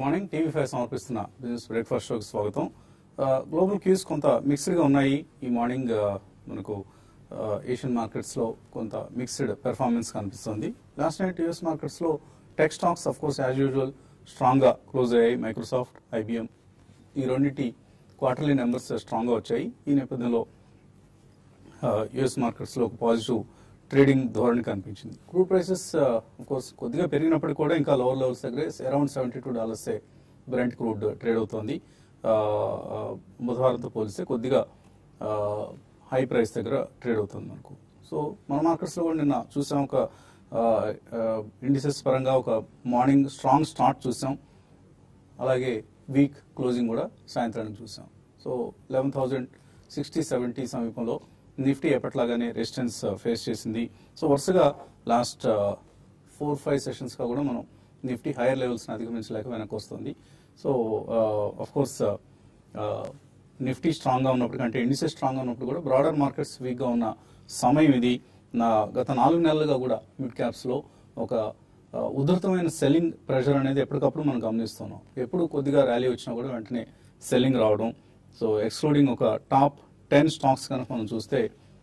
Morning TV five సమర్పిస్తున్న business breakfast షోకి స్వాగతం గ్లోబల్ క్యూస్ కొంత మిక్స్డ్ గా ఉన్నాయి ఈ మార్నింగ్ ఆ, మనకు ఏషియన్ మార్కెట్స్ లో కొంత మిక్స్డ్ పెర్ఫార్మెన్స్ కనిపిస్తుంది లాస్ట్ నైట్ యుఎస్ మార్కెట్స్ లో tech stocks of course as usual strong గా క్లోజ్ అయ్యాయి మైక్రోసాఫ్ట్ ఐబిఎం ఈ రెండింటి క్వార్టర్లీ నెంబర్స్ స్ట్రాంగ్ గా వచ్చాయి ఈ నేపథ్యంలో యుఎస్ మార్కెట్స్ లో ఒక పాజిటివ్ ట్రేడింగ్ ధోరణి కనిపించింది క్రూడ్ ప్రైసెస్ కోర్స్ కొద్దిగా పెరిగినప్పటికీ కూడా ఇంకా లోవర్ లెవెల్స్ దగ్గరే around seventy two dollars Brent crude trade అవుతోంది ఆ, ఆ, బుధవారంతో పోలిస్తే కొద్దిగా హై ప్రైస్ దగ్గర ట్రేడ్ అవుతుంది మనకు సో మన మార్కెట్స్ లో కూడా నిన్న చూసాం ఒక ఇండిసెస్ పరంగా ఒక మార్నింగ్ స్ట్రాంగ్ స్టార్ట్ చూసాం అలాగే వీక్ క్లోజింగ్ కూడా సాయంత్రానికి చూసాం so eleven thousand sixty seventy సమీపంలో నిఫ్టీ ఎప్పట్లాగానే రెసిస్టెన్స్ ఫేస్ చేసింది సో వరుసగా లాస్ట్ ఫోర్ ఫైవ్ సెషన్స్ గా కూడా మనం నిఫ్టీ హైయర్ లెవెల్స్ అధిగమించలేక వెనక్కి వస్తుంది so of course Nifty strong గా ఉన్నప్పుడు అంటే ఇండిసెస్ స్ట్రాంగ్ గా ఉన్నప్పుడు కూడా బ్రాడర్ మార్కెట్స్ వీక్ గా ఉన్న సమయం ఇది నా గత నాలుగు నెలలుగా కూడా మిడ్ క్యాప్స్ లో ఒక ఆ, ఉధృతమైన సెల్లింగ్ ప్రెషర్ అనేది ఎప్పటికప్పుడు మనం గమనిస్తున్నాం ఎప్పుడు కొద్దిగా ర్యాలీ వచ్చినా కూడా వెంటనే సెల్లింగ్ రావడం సో ఎక్స్క్లూడింగ్ ఒక టాప్ టెన్ స్టాక్స్ కనుక మనం చూస్తే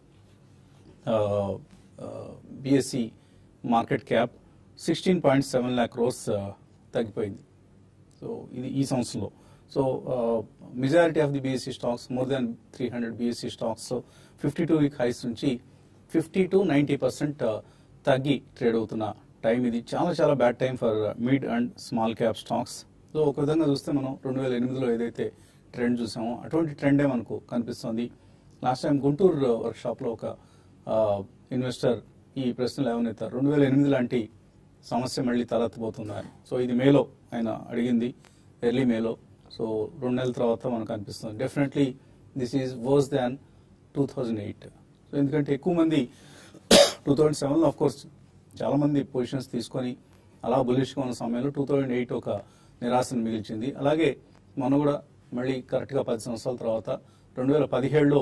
BSE market cap sixteen point seven lakh crores తగ్గిపోయింది సో ఇది ఈ సంవత్సరంలో so majority of the BSE stocks more than three hundred BSE stocks fifty two week highs నుంచి ఫిఫ్టీ టు నైంటీ పర్సెంట్ తగ్గి ట్రేడ్ అవుతున్న టైం ఇది చాలా చాలా bad time for mid and small cap stocks so ఒక విధంగా చూస్తే మనం రెండు వేల ఎనిమిదిలో ఏదైతే ట్రెండ్ చూసామో అటువంటి ట్రెండే మనకు కనిపిస్తుంది లాస్ట్ టైం గుంటూరు వర్క్ షాప్లో ఒక ఇన్వెస్టర్ ఈ ప్రశ్నలు లేవనెత్తారు రెండు వేల ఎనిమిది లాంటి సమస్య మళ్ళీ తలెత్తబోతుందా అని సో ఇది మేలో ఆయన అడిగింది ఎర్లీ మేలో సో రెండు నెలల తర్వాత మనకు అనిపిస్తుంది definitely this is worse than two thousand eight so ఎందుకంటే ఎక్కువ మంది టూ థౌజండ్ సెవెన్లో ఆఫ్ కోర్స్ చాలా మంది పొజిషన్స్ తీసుకొని అలా బులిష్గా ఉన్న సమయంలో టూ థౌజండ్ ఎయిట్ ఒక నిరాశను మిగిల్చింది అలాగే మనం కూడా మళ్ళీ కరెక్ట్గా పది సంవత్సరాల తర్వాత రెండు వేల పదిహేడులో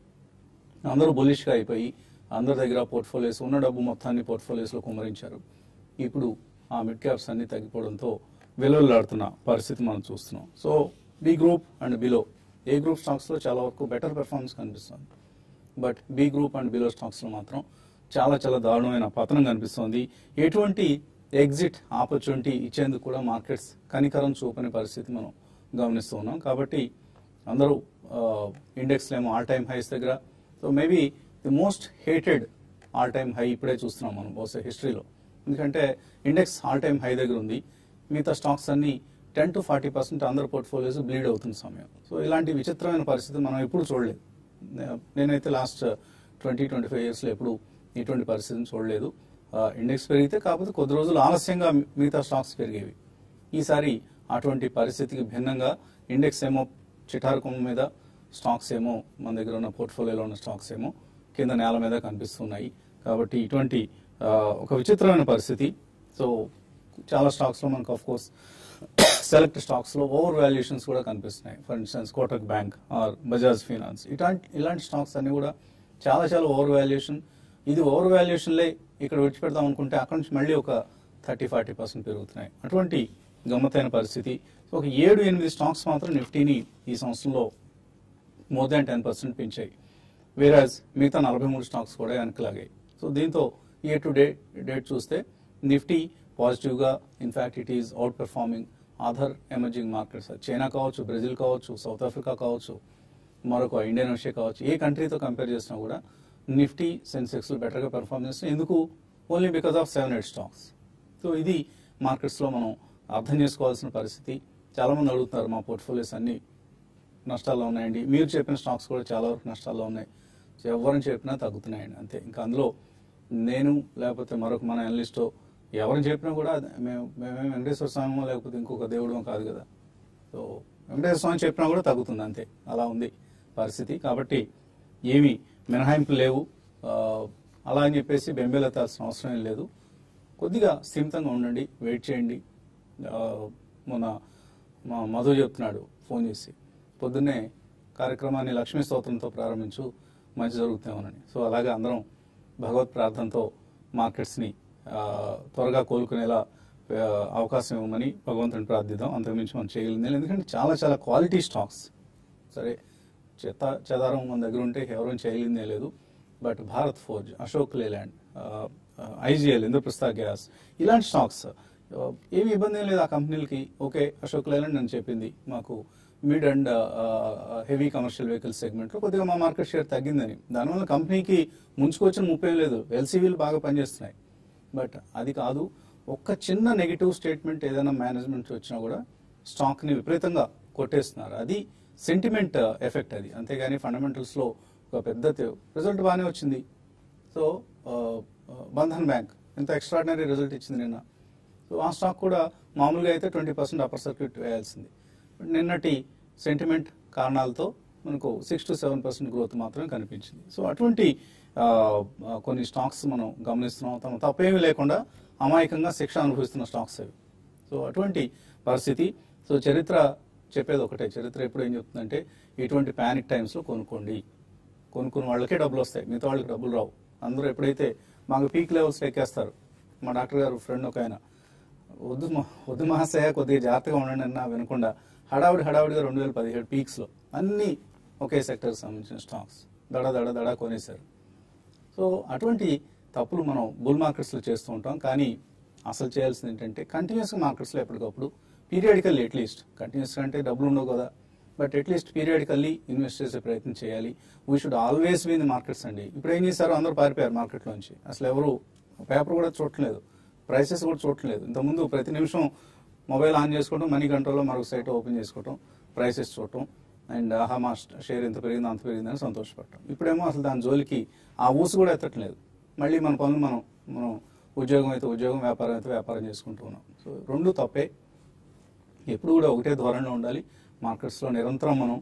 అందరూ బులిష్గా అయిపోయి అందరి దగ్గర పోర్ట్ఫోలియోస్ ఉన్న డబ్బు మొత్తాన్ని పోర్ట్ఫోలియోస్లో కుమ్మరించారు ఇప్పుడు ఆ మిడ్ క్యాప్స్ అన్ని తగ్గిపోవడంతో విలువలాడుతున్న పరిస్థితి మనం చూస్తున్నాం so B group and below A group స్టాక్స్లో చాలా వరకు బెటర్ పెర్ఫార్మెన్స్ కనిపిస్తుంది but B group and below స్టాక్స్లో మాత్రం చాలా చాలా దారుణమైన పతనం కనిపిస్తోంది ఎటువంటి ఎగ్జిట్ ఆపర్చునిటీ ఇచ్చేందుకు కూడా మార్కెట్స్ కనికరం చూపని పరిస్థితి మనం గమనిస్తూ ఉన్నాం కాబట్టి అందరూ ఇండెక్స్లో ఏమో ఆల్ టైమ్ హైస్ దగ్గర so maybe the most hated all time high ఇప్పుడే చూస్తున్నాం మనం బహుశా హిస్టరీలో ఎందుకంటే ఇండెక్స్ ఆల్ టైమ్ హై దగ్గర ఉంది మిగతా స్టాక్స్ అన్ని టెన్ టు ఫార్టీ పర్సెంట్ అందరు పోర్ట్ఫోలియోస్ బ్లీడ్ అవుతున్న సమయం సో ఇలాంటి విచిత్రమైన పరిస్థితి మనం ఎప్పుడు చూడలేదు నే- నేనైతే లాస్ట్ ట్వంటీ ట్వంటీ ఫైవ్ ఇయర్స్లో ఎప్పుడు ఇటువంటి పరిస్థితిని చూడలేదు ఇండెక్స్ పెరిగితే కాకపోతే కొద్ది రోజులు ఆలస్యంగా మి- మిగతా స్టాక్స్ పెరిగేవి ఈసారి అటువంటి పరిస్థితికి భిన్నంగా ఇండెక్స్ ఏమో చిటారు కొమ్మ మీద స్టాక్స్ ఏమో మన దగ్గర ఉన్న పోర్ట్ఫోలియోలో ఉన్న స్టాక్స్ ఏమో కింద నేల మీద కనిపిస్తున్నాయి కాబట్టి ఇటువంటి ఆ, ఒక విచిత్రమైన పరిస్థితి సో చాలా స్టాక్స్ లో మనకు ఆఫ్ కోర్స్ సెలెక్ట్ స్టాక్స్ లో ఓవర్ వాల్యుయేషన్స్ కూడా కనిపిస్తున్నాయి for instance Kotak bank or Bajaj finance ఇలాంటి ఇలాంటి స్టాక్స్ అన్ని కూడా చాలా చాలా ఓవర్ వాల్యుయేషన్ ఇది ఓవర్ వాల్యుయేషన్లే ఇక్కడ విడిచిపెడదాం అనుకుంటే అక్కడ నుంచి మళ్ళీ ఒక థర్టీ ఫార్టీ పర్సెంట్ పెరుగుతున్నాయి అటువంటి గమ్మత్తైన పరిస్థితి సో ఒక ఏడు ఎనిమిది స్టాక్స్ మాత్రం నిఫ్టీని ఈ సంవత్సరంలో మోర్ దాన్ టెన్ పర్సెంట్ పెంచాయి వేరాజ్ మిగతా నలభై మూడు స్టాక్స్ కూడా వెనక్కి లాగాయి సో దీంతో ఇయర్ టు డేట్ డేట్ చూస్తే నిఫ్టీ పాజిటివ్ గా in fact it is outperforming other emerging markets China కావచ్చు బ్రెజిల్ కావచ్చు సౌత్ ఆఫ్రికా కావచ్చు మరొక ఇండోనేషియా కావచ్చు ఏ కంట్రీతో కంపేర్ చేసినా కూడా నిఫ్టీ సెన్సెక్స్ బెటర్ గా పెర్ఫార్మ్ చేస్తున్నాయి ఎందుకు only because of seven eight stocks so ఇది మార్కెట్స్ లో మనం అర్థం చేసుకోవాల్సిన పరిస్థితి చాలా మంది అడుగుతున్నారు మా పోర్ట్ఫోలియోస్ అన్ని నష్టాల్లో ఉన్నాయండి మీరు చెప్పిన స్టాక్స్ కూడా చాలా వరకు నష్టాల్లో ఉన్నాయి సో ఎవరిని చెప్పినా తగ్గుతున్నాయండి అంతే ఇంకా అందులో నేను లేకపోతే మరొక మన అనలిస్ట్ ఎవరిని చెప్పినా కూడా అది మేము మేమేం వెంకటేశ్వర స్వామి లేకపోతే ఇంకొక దేవుడు కాదు కదా సో వెంకటేశ్వర స్వామి చెప్పినా కూడా తగ్గుతుంది అంతే అలా ఉంది పరిస్థితి కాబట్టి ఏమీ మినహాయింపులు లేవు ఆ, అలా అని చెప్పేసి బెంబేలెత్తాల్సిన అవసరం ఏం లేదు కొద్దిగా స్థిమితంగా ఉండండి వెయిట్ చేయండి ఆ, మొన్న మా మధు చెప్తున్నాడు ఫోన్ చేసి పొద్దున్నే కార్యక్రమాన్ని లక్ష్మీ స్తోత్రంతో ప్రారంభించు మంచి జరుగుతామని సో అలాగే అందరం భగవత్ ప్రార్థనతో మార్కెట్స్ని ఆ, త్వరగా కోలుకునేలా ఆ, అవకాశం ఇవ్వమని భగవంతుని ప్రార్థిద్దాం అంతకుమించి మనం చేయగలిగింది లేదు. ఎందుకంటే చాలా చాలా క్వాలిటీ స్టాక్స్ సరే చెత్త చెదారం మన దగ్గర ఉంటే ఎవరూ చేయగలిగిందే లేదు but Bharat Forge Ashok Leyland IGL Indraprastha gas ఇలాంటి స్టాక్స్ ఆ, ఏమి ఇబ్బంది ఏం లేదు ఆ కంపెనీలకి ఓకే అశోక్ లేలాండ్ అని చెప్పింది మాకు mid and heavy commercial vehicle సెగ్మెంట్లో కొద్దిగా మా మార్కెట్ షేర్ తగ్గిందని దానివల్ల కంపెనీకి ముంచుకొచ్చిన ముప్పై లేదు ఎల్సీవీలు బాగా పనిచేస్తున్నాయి బట్ అది కాదు ఒక్క చిన్న నెగిటివ్ స్టేట్మెంట్ ఏదైనా మేనేజ్మెంట్ వచ్చినా కూడా స్టాక్ని విపరీతంగా కొట్టేస్తున్నారు అది సెంటిమెంట్ ఎఫెక్ట్ అది అంతేగాని ఫండమెంటల్స్లో ఒక పెద్ద రిజల్ట్ బాగానే వచ్చింది సో ఆ, ఆ, బంధన్ బ్యాంక్ ఎంత ఎక్స్ట్రాడినరీ రిజల్ట్ ఇచ్చింది నిన్న సో ఆ స్టాక్ కూడా మామూలుగా అయితే ట్వంటీ పర్సెంట్ అప్పర్ సర్క్యూట్ వేయాల్సింది బట్ నిన్నటి సెంటిమెంట్ కారణాలతో మనకు six to seven percent growth మాత్రమే కనిపించింది సో అటువంటి ఆ, ఆ, కొన్ని స్టాక్స్ మనం గమనిస్తున్నాం తమ తప్పేమీ లేకుండా అమాయకంగా శిక్ష అనుభవిస్తున్న స్టాక్స్ అవి సో అటువంటి పరిస్థితి సో చరిత్ర చెప్పేది ఒకటే చరిత్ర ఎప్పుడు ఏం చెప్తుందంటే ఇటువంటి ప్యానిక్ టైమ్స్లో కొనుక్కోండి కొనుక్కున్న వాళ్ళకే డబ్బులు వస్తాయి మిగతా వాళ్ళకి డబ్బులు రావు అందరూ ఎప్పుడైతే మాకు పీక్ లెవెల్స్ ఎక్కేస్తారు మా డాక్టర్ గారు ఫ్రెండ్ ఒక ఆయన వద్దు మా- వద్దు మహాశయ కొద్దిగా జాగ్రత్తగా ఉండండి అన్న వినకుండా హడావుడి హడావుడిగా రెండు వేల పదిహేడు పీక్స్లో అన్ని ఒకే సెక్టర్కి సంబంధించిన స్టాక్స్ దడ దడ దడ కొనేశారు సో అటువంటి తప్పులు మనం బుల్ మార్కెట్స్లో చేస్తూ ఉంటాం కానీ అసలు చేయాల్సింది ఏంటంటే కంటిన్యూస్గా మార్కెట్స్లో ఎప్పటికప్పుడు పీరియాడికల్లీ అట్లీస్ట్ కంటిన్యూస్గా అంటే డబ్బులు ఉండవు కదా బట్ అట్లీస్ట్ పీరియాడికల్లీ ఇన్వెస్ట్ చేసే ప్రయత్నం చేయాలి we should always be in markets అండి ఇప్పుడు ఏం చేశారు అందరూ పారిపోయారు మార్కెట్లోంచి అసలు ఎవరు పేపర్ కూడా చూడట్లేదు ప్రైసెస్ కూడా చూడట్లేదు ఇంతకుముందు ప్రతి నిమిషం మొబైల్ ఆన్ చేసుకోవడం మనీ కంట్రోల్లో మరొక సైట్ ఓపెన్ చేసుకోవడం ప్రైసెస్ చూడటం అండ్ ఆహా మా షేర్ ఎంత పెరిగింది అంత పెరిగిందని సంతోషపడటం ఇప్పుడేమో అసలు దాని జోలికి ఆ ఊసు కూడా ఎత్తట్లేదు మళ్ళీ మన పనులు మనం మనం ఉద్యోగం అయితే ఉద్యోగం వ్యాపారం అయితే వ్యాపారం చేసుకుంటూ ఉన్నాం సో రెండు తప్పే ఎప్పుడు కూడా ఒకటే ధోరణిలో ఉండాలి మార్కెట్స్లో నిరంతరం మనం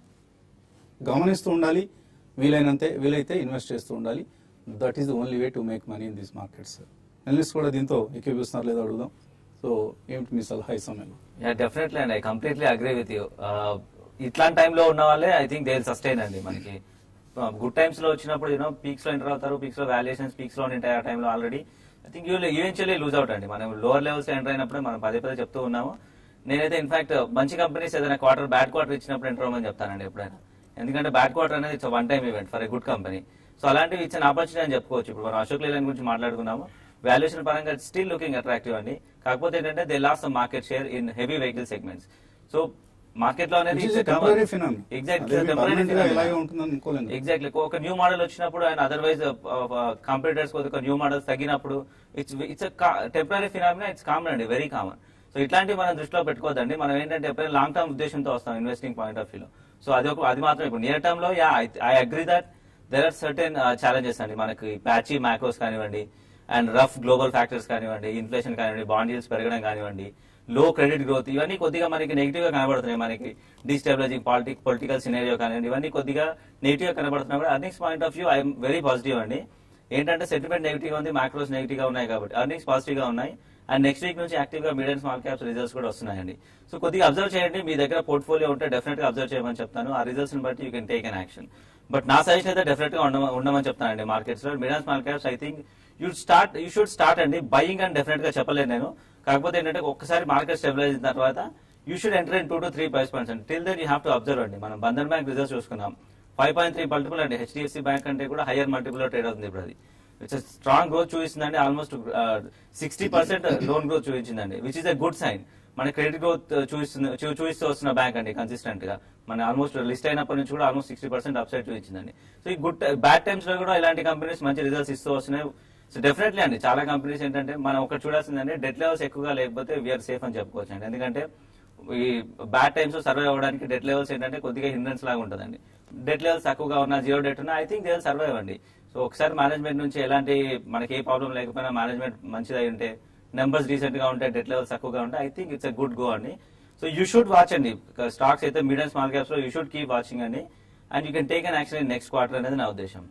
గమనిస్తూ ఉండాలి వీలైనంతే వీలైతే ఇన్వెస్ట్ చేస్తూ ఉండాలి that is the only way to make money in these markets analyst కూడా దీంతో ఎక్కిపిస్తున్నారు లేదో అడుగుదాం సో ఏమిటి మీ సలహా ఈ సమయంలో యా డెఫినెట్లీ అండి I completely agree with you ఇట్లాంటి టైంలో ఉన్న వాళ్ళే ఐ థింక్ దే సస్టైన్ అండి మనకి గుడ్ టైమ్స్ లో వచ్చినప్పుడు యూనో పీక్స్ లో ఎంటర్ అవుతారు పీక్స్ లో వాల్యుయేషన్స్ పీక్స్ లో ఉంటాయి ఆ టైంలో already I think you eventually lose out అండి మనం లోవర్ లెవెల్స్ ఎంటర్ అయినప్పుడు మనం పదే పదే చెప్తూ ఉన్నాము నేనైతే ఇన్ఫాక్ట్ మంచి కంపెనీస్ ఏదైనా క్వార్టర్ బ్యాడ్ క్వార్టర్ ఇచ్చినప్పుడు ఎంటర్ అవ్వమని చెప్తానండి ఎప్పుడైనా ఎందుకంటే బ్యాడ్ క్వార్టర్ అనేది it's one time event for a good company so అలాంటివి ఇచ్చిన ఆపర్చునిటీ అని చెప్పుకోవచ్చు ఇప్పుడు మనం అశోక్ లేలాండ్ గురించి మాట్లాడుకున్నాము వాల్యుయేషన్ పరంగా స్టిల్ లుకింగ్ అట్రాక్టివ్ అండి కాకపోతే ఏంటంటే they lost market share in heavy vehicle segments so market లో అనేది టెంపరీ ఫినాన్ ఎగ్జాక్ట్లీ ఇలాగే ఉంటుందని అనుకోలేను ఎగ్జాక్ట్లీ ఒక న్యూ మోడల్ వచ్చినప్పుడు అండ్ అదర్వైజ్ కంప్యూటర్స్ ఒక న్యూ మోడల్స్ తగ్గినప్పుడు it's it's temporary phenomena it's common అండి వెరీ కామన్ సో ఇట్లాంటివి మనం దృష్టిలో పెట్టుకోవద్దండి మనం ఏంటంటే ఎప్పుడైనా లాంగ్ టర్మ్ ఉద్దేశంతో వస్తాం ఇన్వెస్టింగ్ పాయింట్ ఆఫ్ వ్యూలో సో అది ఒక అది మాత్రం ఇప్పుడు నియర్ టర్మ్ లో yeah I agree that there are certain challenges అండి మనకి ప్యాచీ మ్యాక్రోస్ కానివ్వండి అండ్ రఫ్ గ్లోబల్ ఫ్యాక్టర్స్ కానివ్వండి ఇన్ఫ్లేషన్ కానివ్వండి బాండ్ yields పెరగడం కానివ్వండి లో క్రెడిట్ గ్రోత్ ఇవన్నీ కొద్దిగా మనకి నెగిటివ్ గా కనబడుతున్నాయి మనకి డిస్టెబిలైజింగ్ పాలిటిక్ పొలిటికల్ సినేరియో కానివ్వండి ఇవన్నీ కొద్దిగా నెగిటివ్ గా కనబడుతున్నా కూడా earnings point of view I'm very positive అండి ఏంటంటే సెంటిమెంట్ నెగిటివ్ ఉంది మ్యాక్రోస్ నెగిటివ్ గా ఉన్నాయి కాబట్టి అర్నింగ్స్ పాజిటివ్ గా ఉన్నాయి అండ్ నెక్స్ట్ వీక్ నుంచి యాక్టివ్ గా mid and small caps results కూడా వస్తున్నాయండి సో కొద్దిగా అబ్జర్వ్ చేయండి మీ దగ్గర పోర్ట్ఫోలియో ఉంటే డెఫినెట్ గా అబ్జర్వ్ చేయమని చెప్తాను ఆ రిజల్ట్స్ ని బట్టి you can take an action but నా సజెషన్ అయితే డెఫినెట్ గా ఉండమ- ఉండమని చెప్తానండి మార్కెట్స్ లో mid and small caps I think you start you should start అండి బయింగ్ అని డెఫినెట్ గా చెప్పలేను నేను కాకపోతే ఏంటంటే ఒక్కసారి మార్కెట్ స్టెబిలైజ్ అయిన తర్వాత you should enter in two to three price points అండి till then you have to observe అండి మనం బంధన్ బ్యాంక్ రిజల్ట్స్ చూసుకున్నాం ఫైవ్ పాయింట్ త్రీ మల్టిపుల్ అండి హెచ్డిఎఫ్సి బ్యాంక్ అంటే కూడా హైయర్ మల్టిపుల్ లో ట్రేడ్ అవుతుంది ఇప్పుడు అది ఇట్స్ స్ట్రాంగ్ గ్రోత్ చూపిస్తుందండి almost sixty percent loan growth చూపించిందండి which is a good sign మన క్రెడిట్ గ్రోత్ చూపిస్తుంది చూ- చూపిస్తూ వస్తున్న బ్యాంక్ అండి కన్సిస్టెంట్ గా మన ఆల్మోస్ట్ లిస్ట్ అయినప్పటి నుంచి కూడా ఆల్మోస్ట్ సిక్స్టీ పర్సెంట్ అప్సైడ్ చూపించిందండి సో ఈ గుడ్ బ్యాడ్ టైమ్స్ లో కూడా ఇలాంటి కంపెనీస్ మంచి రిజల్ట్స్ ఇస్తూ వస్తున్నాయి సో డెఫినెట్లీ అండి చాలా కంపెనీస్ ఏంటంటే మనం ఒకటి చూడాల్సిందంటే డెట్ లెవెల్స్ ఎక్కువగా లేకపోతే వీఆర్ సేఫ్ అని చెప్పుకోవచ్చు అండి ఎందుకంటే ఈ బ్యాడ్ టైమ్స్ సర్వైవ్ అవ్వడానికి డెట్ లెవెల్స్ ఏంటంటే కొద్దిగా హిండ్రెన్స్ లాగా ఉంటుందండి డెట్ లెవెల్స్ తక్కువగా ఉన్నా జీరో డెట్ ఉన్నా ఐ థింక్ దే సర్వైవ్ అండి సో ఒకసారి మేనేజ్మెంట్ నుంచి ఎలాంటి మనకి ఏ ప్రాబ్లం లేకపోయినా మేనేజ్మెంట్ మంచిదై ఉంటే నెంబర్స్ డీసెంట్ గా ఉంటే డెట్ లెవెల్స్ తక్కువగా ఉంటే I think it's a good go అండి సో యూ షుడ్ వాచ్ అండి స్టాక్స్ అయితే మీడియం స్మాల్ క్యాప్స్ లో యూ షుడ్ కీప్ వాచింగ్ అండి and you can take an action in next quarter అనేది నా ఉద్దేశం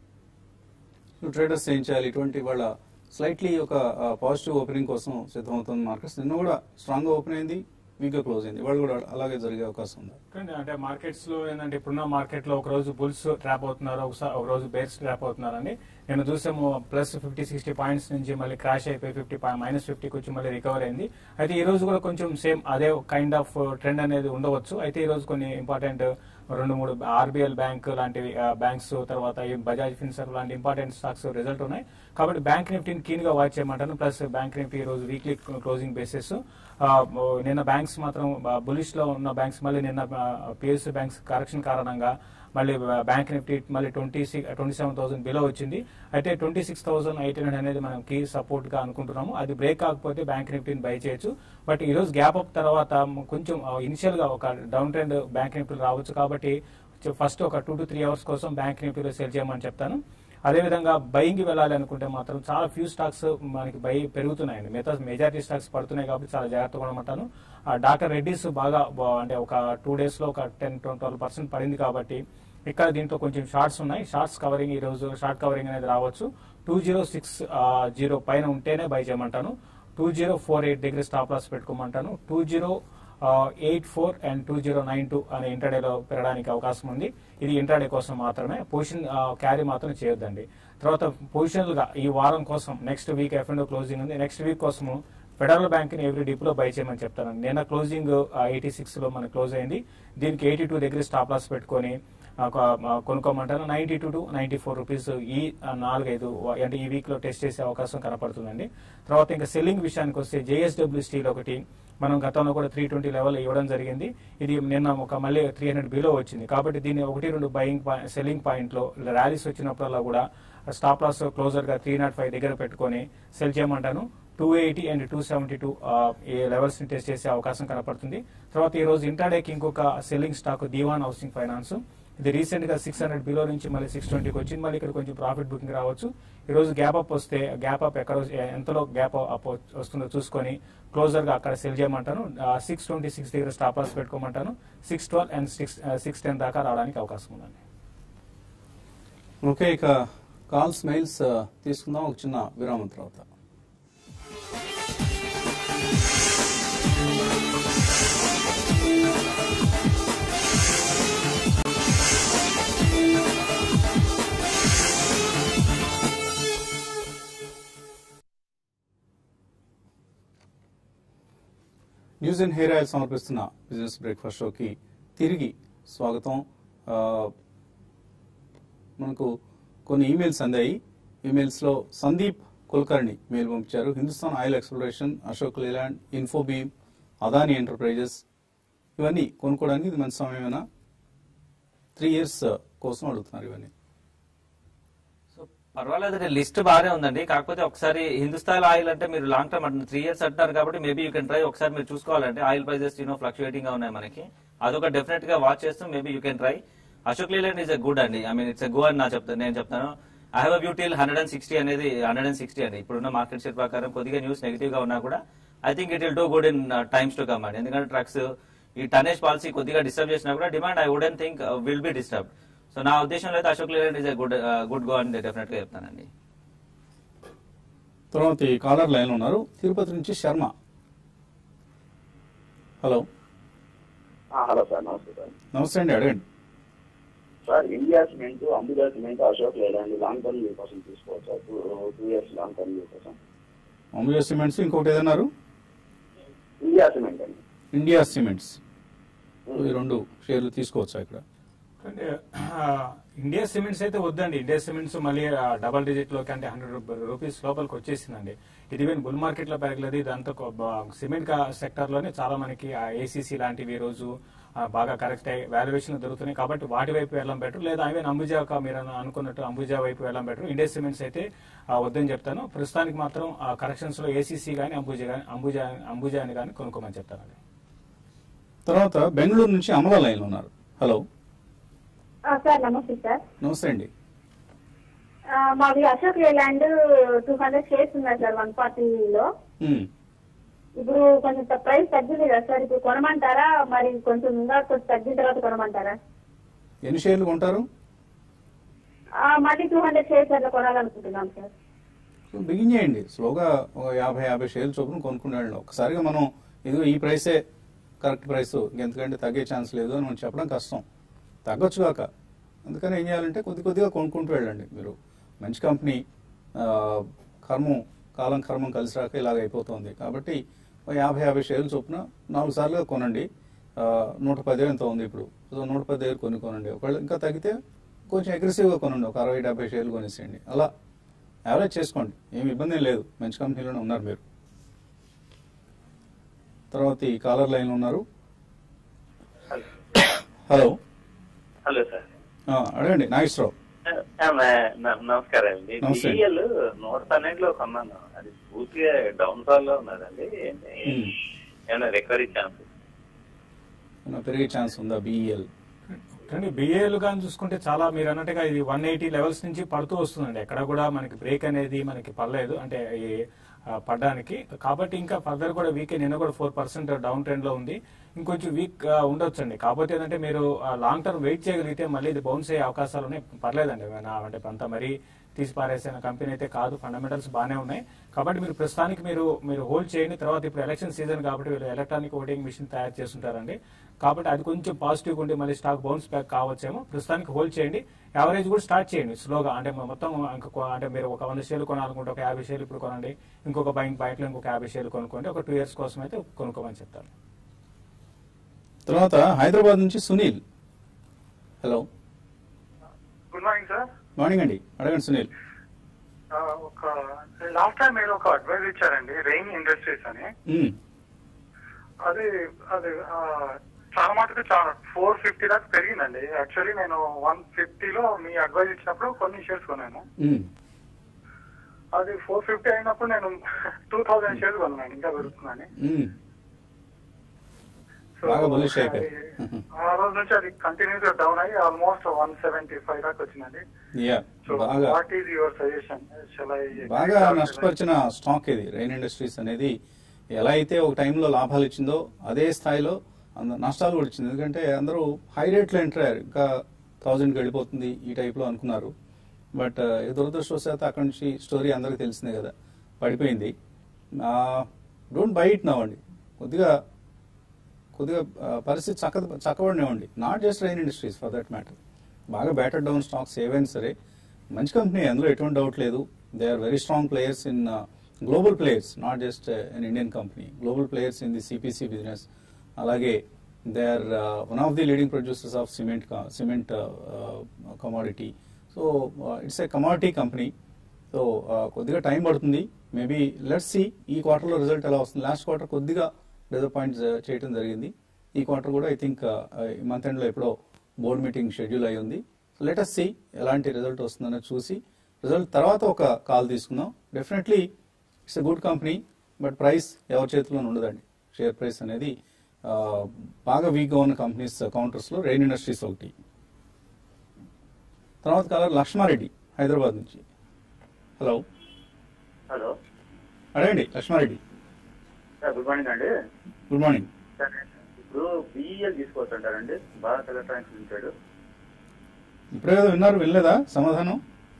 ట్రేడర్స్ ఏం చేయాలి ఇటువంటి వాళ్ళ స్లైట్లీ ఒక పాజిటివ్ ఓపెనింగ్ కోసం సిద్ధమవుతుంది మార్కెట్స్ నిన్న కూడా స్ట్రాంగ్ గా ఓపెన్ అయింది వీక్ గా క్లోజ్ అయింది వాళ్ళు కూడా అలాగే జరిగే అవకాశం ఉంది కానీ అంటే మార్కెట్స్ లో ఏంటంటే ఇప్పుడున్న మార్కెట్ లో ఒక రోజు బుల్స్ ట్రాప్ అవుతున్నారు ఒకసారి ఒక రోజు బేర్స్ ట్రాప్ అవుతున్నారని నేను చూసాము ప్లస్ ఫిఫ్టీ సిక్స్టీ పాయింట్స్ నుంచి మళ్ళీ క్రాష్ అయిపోయి ఫిఫ్టీ మైనస్ ఫిఫ్టీకి వచ్చి మళ్ళీ రికవర్ అయింది అయితే ఈ రోజు కూడా కొంచెం సేమ్ అదే కైండ్ ఆఫ్ ట్రెండ్ అనేది ఉండవచ్చు అయితే ఈ రోజు కొన్ని ఇంపార్టెంట్ రెండు మూడు ఆర్బీఎల్ బ్యాంక్ లాంటివి బ్యాంక్స్ తర్వాత ఈ బజాజ్ ఫిన్సర్ లాంటి ఇంపార్టెంట్ స్టాక్స్ రిజల్ట్ ఉన్నాయి కాబట్టి బ్యాంక్ నిఫ్టీని కీన్ గా వాచ్ చేయమంటాను ప్లస్ బ్యాంక్ నిఫ్టీ ఈ రోజు వీక్లీ క్లోజింగ్ బేసిస్ నిన్న బ్యాంక్స్ మాత్రం బులిష్ లో ఉన్న బ్యాంక్స్ మళ్ళీ నిన్న పిఎస్సి బ్యాంక్స్ కరెక్షన్ కారణంగా మళ్ళీ బ్యాంక్ నిఫ్టీ మళ్ళీ twenty six twenty seven thousand below వచ్చింది అయితే twenty six thousand eighteen hundred అనేది మనం కీ సపోర్ట్ గా అనుకుంటున్నాము అది బ్రేక్ కాకపోతే బ్యాంక్ నిఫ్టీని బై చేయొచ్చు బట్ ఈ రోజు గ్యాప్ అప్ తర్వాత కొంచెం ఇనిషియల్ గా ఒక డౌన్ ట్రెండ్ బ్యాంక్ నిఫ్టీలో రావచ్చు కాబట్టి ఫస్ట్ ఒక టూ టు త్రీ అవర్స్ కోసం బ్యాంక్ నిఫ్టీలో సెల్ చేయమని చెప్తాను అదేవిధంగా బయింగ్ వెళ్ళాలి అనుకుంటే మాత్రం చాలా ఫ్యూ స్టాక్స్ మనకి బై పెరుగుతున్నాయండి మిగతా మెజారిటీ స్టాక్స్ పడుతున్నాయి కాబట్టి చాలా జాగ్రత్తగా ఉండమంటాను ఆ డాక్టర్ రెడ్డిస్ బాగా బా- అంటే ఒక టూ డేస్ లో ఒక టెన్ ట్వెల్వ్ పర్సెంట్ పడింది కాబట్టి ఇక్కడ దీంట్లో కొంచెం షార్ట్స్ ఉన్నాయి షార్ట్స్ కవరింగ్ ఈ రోజు షార్ట్ కవరింగ్ అనేది రావచ్చు టూ జీరో సిక్స్ జీరో పైన ఉంటేనే బై చేయమంటాను టూ జీరో ఫోర్ ఎయిట్ దగ్గర స్టాప్ లాస్ పెట్టుకోమంటాను two zero eight four and two zero nine two అనే ఇంటర్డేలో పెరగడానికి అవకాశం ఉంది ఇది ఇంటర్డే కోసం మాత్రమే పొజిషన్ క్యారీ మాత్రం చేయొద్దండి తర్వాత పొజిషనల్ గా ఈ వారం కోసం next week F and closing ఉంది నెక్స్ట్ వీక్ కోసము ఫెడరల్ బ్యాంక్ ని ఎవ్రీ డిప్ లో బై చేయమని చెప్తాను నిన్న క్లోజింగ్ ఎయిటీ సిక్స్ లో మనకి క్లోజ్ అయింది దీనికి ఎయిటీ టూ దగ్గర స్టాప్ లాస్ పెట్టుకొని ఆ, కొ- ఆ, కొనుక్కోమంటాను ninety two to ninety four rupees ఈ ఆ, నాలుగైదు వ- అంటే ఈ వీక్ లో టెస్ట్ చేసే అవకాశం కనపడుతుందండి తర్వాత ఇంకా సెల్లింగ్ విషయానికి వస్తే జేఎస్డబ్ల్యూ స్టీల్ ఒకటి మనం గతంలో కూడా త్రీ ట్వంటీ లెవెల్ ఇవ్వడం జరిగింది ఇది నిన్న ఒక మళ్ళీ త్రీ హండ్రెడ్ బిలో వచ్చింది కాబట్టి దీన్ని ఒకటి రెండు బయింగ్ సెల్లింగ్ పాయింట్ లో ర్యాలీస్ వచ్చినప్పుడల్లా కూడా స్టాప్ లాస్ క్లోజర్ గా త్రీ నాట్ ఫైవ్ దగ్గర పెట్టుకొని సెల్ చేయమంటాను two eighty and two seventy two ఈ లెవెల్స్ ని టెస్ట్ చేసే అవకాశం కనపడుతుంది తర్వాత ఈ రోజు ఇంటర్డేకి ఇంకొక selling stock Dewan housing finance ఇది రీసెంట్ గా సిక్స్ హండ్రెడ్ బిలో నుంచి మళ్ళీ సిక్స్ ట్వంటీకి వచ్చింది మళ్ళీ ఇక్కడ కొంచెం ప్రాఫిట్ బుకింగ్ రావచ్చు ఈ రోజు గ్యాప్ అప్ వస్తే గ్యాప్ అప్ ఎక్కడ ఎంతలో గ్యాప్ అప్ వస్తుందో చూసుకొని క్లోజర్ గా అక్కడ సెల్ చేయమంటాను సిక్స్ ట్వంటీ సిక్స్ దగ్గర స్టాప్ లాస్ పెట్టుకోమంటాను six twelve and six six ten దాకా రావడానికి అవకాశం ఉందండి ఓకే ఇక కాల్స్ మెయిల్స్ ఆ, తీసుకుందాం ఒక చిన్న విరామం తర్వాత న్యూస్ అండ్ హెయిర్ ఆయిల్ సమర్పిస్తున్న బిజినెస్ బ్రేక్ఫాస్ట్ షోకి తిరిగి స్వాగతం ఆ, మనకు కొన్ని ఈమెయిల్స్ అందాయి ఈమెయిల్స్ లో సందీప్ కుల్కర్ణి మెయిల్ పంపించారు Hindustan oil exploration Ashok Leyland Infibeam Adani enterprises ఇవన్నీ కొనుక్కోవడానికి ఇది మంచి సమయమేనా త్రీ ఇయర్స్ కోసం అడుగుతున్నారు ఇవన్నీ సో పర్వాలేదు లిస్ట్ బాగానే ఉందండి కాకపోతే ఒకసారి హిందుస్థాన్ ఆయిల్ అంటే మీరు లాంగ్ టర్మ్ అంటే త్రీ ఇయర్స్ అంటున్నారు కాబట్టి మేబీ యూ కెన్ ట్రై ఒకసారి మీరు చూసుకోవాలంటే ఆయిల్ ప్రైజెస్ యూనో ఫ్లక్చుయేటింగ్ గా ఉన్నాయి మనకి అదొక డెఫినెట్ గా వాచ్ చేస్తూ maybe you can try Ashok Leyland is a good అండి I mean it's a go అని నా చెప్తాను నేను చెప్తాను I have buy till hundred and sixty అనేది హండ్రెడ్ అండ్ సిక్స్టీ అండి ఇప్పుడున్న మార్కెట్ షేర్ ప్రకారం కొద్దిగా న్యూస్ నెగిటివ్ గా ఉన్నా కూడా I think it will do good in times to come అండి ఎందుకంటే ట్రక్స్ ఈ టనేజ్ పాలసీ కొద్దిగా డిస్టర్బ్ చేసినా కూడా demand I wouldn't think will be disturb so నా ఉద్దేశంలో అయితే Ashok Leyland is a good good go అని డెఫినెట్ గా చెప్తానండి తర్వాత ఈ కాలర్ లైన్ ఉన్నారు తిరుపతి నుంచి శర్మ హలో ఆ, హలో సార్ నమస్తే సార్ నమస్తే అండి అడగండి sir India cement Ambuja cement Ashok లేదండి లాంగ్ టర్మ్ వ్యూ కోసం తీసుకోవచ్చు sir two two years long term view కోసం అమూల్య సిమెంట్స్ ఇంకొకటి ఏదన్నారు ఇండియా సిమెంట్ అండి ఇండియా సిమెంట్స్ ఈ రెండు షేర్లు తీసుకోవచ్చా ఇక్కడ అంటే ఆ, ఇండియా సిమెంట్స్ అయితే వద్దండి ఇండియా సిమెంట్స్ మళ్ళీ ఆ, డబల్ డిజిట్ లోకి అంటే హండ్రెడ్ రూపీస్ లోపలికి వచ్చేసిందండి ఇది ఈవెన్ బుల్ మార్కెట్ లో పెరగలేదు ఇదంతా కొ- బ- సిమెంట్ కా- సెక్టర్ లోనే చాలా మనకి ఏసీసీ లాంటివి ఈ రోజు ఆ, బాగా కరెక్ట్ అయ్యి వాల్యుయేషన్ దొరుకుతున్నాయి కాబట్టి వాటి వైపు వెళ్ళడం బెటర్ లేదా ఈవెన్ అంబుజా కా- మీరు అను- అనుకున్నట్టు అంబుజా వైపు వెళ్ళడం బెటర్ ఇండియా సిమెంట్స్ అయితే ఆ, వద్దని చెప్తాను ప్రస్తుతానికి మాత్రం కరెక్షన్స్ లో ఏసీసీ గానీ అంబుజా గానీ అంబుజా అంబుజా అని కానీ కొనుక్కోమని చెప్తానండి తర్వాత బెంగళూరు నుంచి అమల లైన్ ఉన్నారు హలో ఆ, సార్ నమస్తే సార్ నమస్తే అండి ఆ, మాది Ashok Leyland two hundred shares ఉన్నాయి సార్ వన్ ఫార్టీలో ఉమ్. ఇప్పుడు కొంచెం త- ప్రైస్ తగ్గింది కదా సార్ ఇప్పుడు కొనమంటారా మరి కొంచెం ఇంకా కొంచెం తగ్గిన తర్వాత కొనమంటారా ఎన్ని షేర్లు కొంటారు ఆ, మళ్ళీ టూ హండ్రెడ్ షేర్స్ అట్లా కొనాలనుకుంటున్నాం సార్ సో బిగిన్ చేయండి స్లోగా ఒక యాభై యాభై షేర్లు చొప్పున కొనుక్కునే ఒకసారిగా మనం ఇదిగో ఈ ప్రైసే కరెక్ట్ ప్రైస్ ఎందుకంటే తగ్గే ఛాన్స్ లేదు అని మనం చెప్పడం కష్టం తగ్గొచ్చు కాక అందుకని ఏం చేయాలంటే కొద్ది కొద్దిగా కొనుక్కుంటూ వెళ్ళండి మీరు మంచి కంపెనీ ఆ, కర్మం కాలం కర్మం కలిసి రాక ఇలాగ అయిపోతుంది కాబట్టి ఓ యాభై యాభై షేర్లు చొప్పున నాలుగు సార్లుగా కొనండి ఆ, నూట పది ఎంత ఉంది ఇప్పుడు సో నూట పది దగ్గర కొన్ని కొనండి ఒకవేళ ఇంకా తగ్గితే కొంచెం అగ్రెసివ్గా కొనండి ఒక అరవై డెబ్బై షేర్లు కొనేసేయండి అలా యావరేజ్ చేసుకోండి ఏమి ఇబ్బంది ఏం లేదు మంచి కంపెనీలోనే ఉన్నారు మీరు తర్వాత ఈ కాలర్ లైన్ ఉన్నారు హలో హలో సార్ ఆ, అడగండి నాగేశ్వరరావు ఆ, మ- న- నమస్కారం అండి నమస్తే. బిఎల్ నూట పన్నెండులో కొన్నాను అది పూర్తిగా డౌన్ ఫాల్ లో ఉన్నదండి Hmm. ఏమైనా రికవరీ ఛాన్స్ ఏమైనా పెరిగే ఛాన్స్ ఉందా బిఈఎల్ కానీ బిఏలు కానీ చూసుకుంటే చాలా మీరు అన్నట్టుగా ఇది వన్ ఎయిటీ లెవెల్స్ నుంచి పడుతూ వస్తుందండి ఎక్కడ కూడా మనకి బ్రేక్ అనేది మనకి పడలేదు అంటే ఈ ఆ, పడ్డానికి కాబట్టి ఇంకా ఫర్దర్ కూడా వీక్ నిన్న కూడా ఫోర్ పర్సెంట్ డౌన్ ట్రెండ్ లో ఉంది ఇంకొంచెం వీక్ ఉండొచ్చు అండి కాకపోతే ఏంటంటే మీరు లాంగ్ టర్మ్ వెయిట్ చేయగలిగితే మళ్ళీ ఇది బౌన్స్ అయ్యే అవకాశాలు ఉన్నాయి పర్లేదండి నా అంటే అంత మరీ తీసి పారేసిన కంపెనీ అయితే కాదు ఫండమెంటల్స్ బాగానే ఉన్నాయి కాబట్టి మీరు ప్రస్తుతానికి మీరు మీరు హోల్డ్ చేయండి తర్వాత ఇప్పుడు ఎలక్షన్ సీజన్ కాబట్టి వీళ్ళు ఎలక్ట్రానిక్ ఓటింగ్ మిషన్ తయారు చేస్తుంటారండి కాబట్టి అది కొంచెం పాజిటివ్ ఉండి మళ్ళీ స్టాక్ బౌన్స్ బ్యాక్ కావచ్చేమో ప్రస్తుతానికి హోల్డ్ చేయండి యావరేజ్ కూడా స్టార్ట్ చేయండి స్లోగా అంటే మొత్తం ఇంకా కొ- అంటే మీరు ఒక వంద షేర్లు కొనాలనుకుంటే ఒక యాభై షేర్లు ఇప్పుడు కొనండి ఇంకొక బైక్ బైక్ లో ఇంకొక యాభై షేర్లు కొనుక్కోండి ఒక టూ ఇయర్స్ కోసం అయితే కొనుక్కోమని చెప్తాను తర్వాత హైదరాబాద్ నుంచి Sunil hello good morning sir morning అండి అడగండి సునీల్ ఆ, ఒక లాస్ట్ టైం మీరు ఒక అడ్వైజ్ ఇచ్చారండి రెయిన్ ఇండస్ట్రీస్ అని మ్మ్. అది అది ఆ, చాలా మటుకు చాలా ఫోర్ ఫిఫ్టీ దాకా పెరిగిందండి యాక్చువల్లీ నేను వన్ ఫిఫ్టీలో మీ అడ్వైజ్ ఇచ్చినప్పుడు కొన్ని షేర్స్ కొన్నాను మ్మ్. అది ఫోర్ ఫిఫ్టీ అయినప్పుడు నేను టూ థౌసండ్ షేర్స్ కొన్నాను ఇంకా పెరుగుతుందని మ్మ్. సో బాగా bullish అయిపోయాయి. అది ఆ రోజు నుంచి అది కంటిన్యూస్ గా డౌన్ అయ్యి ఆల్మోస్ట్ వన్ సెవెంటీ ఫైవ్ దాకా వచ్చిందండి యా సో బాగా వాట్ ఈస్ యువర్ సజెషన్ బాగా నష్టపరిచిన స్టాక్ ఇది రైన్ ఇండస్ట్రీస్ అనేది ఎలా అయితే ఒక టైంలో లాభాలు ఇచ్చిందో అదే స్థాయిలో అంద- నష్టాలు కూడా ఇచ్చింది ఎందుకంటే అందరూ హై రేట్లో ఎంటర్ అయ్యారు ఇంకా థౌజండ్కి వెళ్ళిపోతుంది ఈ టైప్లో అనుకున్నారు బట్ దురదృష్టవశాత్తు అక్కడి నుంచి స్టోరీ అందరికీ తెలిసిందే కదా పడిపోయింది డోంట్ బై ఇట్ నవ్ అండి కొద్దిగా కొద్దిగా ఆ, పరిస్థితి చక్క చక్కబడినివ్వండి not just Rain industries for that matter బాగా బ్యాటర్ డౌన్ స్టాక్స్ ఏవైనా సరే మంచి కంపెనీ అందులో ఎటువంటి డౌట్ లేదు they are very strong players in global players not just in Indian company global players in the CPC business అలాగే they are one of the leading producers of cement cement commodity so it's a commodity company so కొద్దిగా time పడుతుంది maybe let's see ఈ క్వార్టర్లో result ఎలా వస్తుంది last quarter కొద్దిగా disappoint చేయడం జరిగింది ఈ క్వార్టర్ కూడా ఐ థింక్ ఈ మంత్ ఎండ్లో ఎప్పుడో బోర్డు మీటింగ్ షెడ్యూల్ అయి ఉంది సో లెటస్ సి ఎలాంటి రిజల్ట్ వస్తుందనే చూసి రిజల్ట్ తర్వాత ఒక కాల్ తీసుకుందాం definitely it's a good company but price ఎవరి చేతిలో ఉండదండి షేర్ ప్రైస్ అనేది ఆ, బాగా వీక్గా ఉన్న కంపెనీస్ కౌంటర్స్లో రెయిన్ ఇండస్ట్రీస్ ఒకటి తర్వాత కాలర్ లక్ష్మారెడ్డి హైదరాబాద్ నుంచి హలో హలో అడగండి లక్ష్మారెడ్డి సార్ గుడ్ మార్నింగ్ అండి గుడ్ మార్నింగ్ సార్ ఇప్పుడు బిఈఎల్ తీసుకోవచ్చంటారండి భారత్ ఎలక్ట్రానిక్స్ లిమిటెడ్ ఇప్పుడే కదా విన్నారు వినలేదా సమాధానం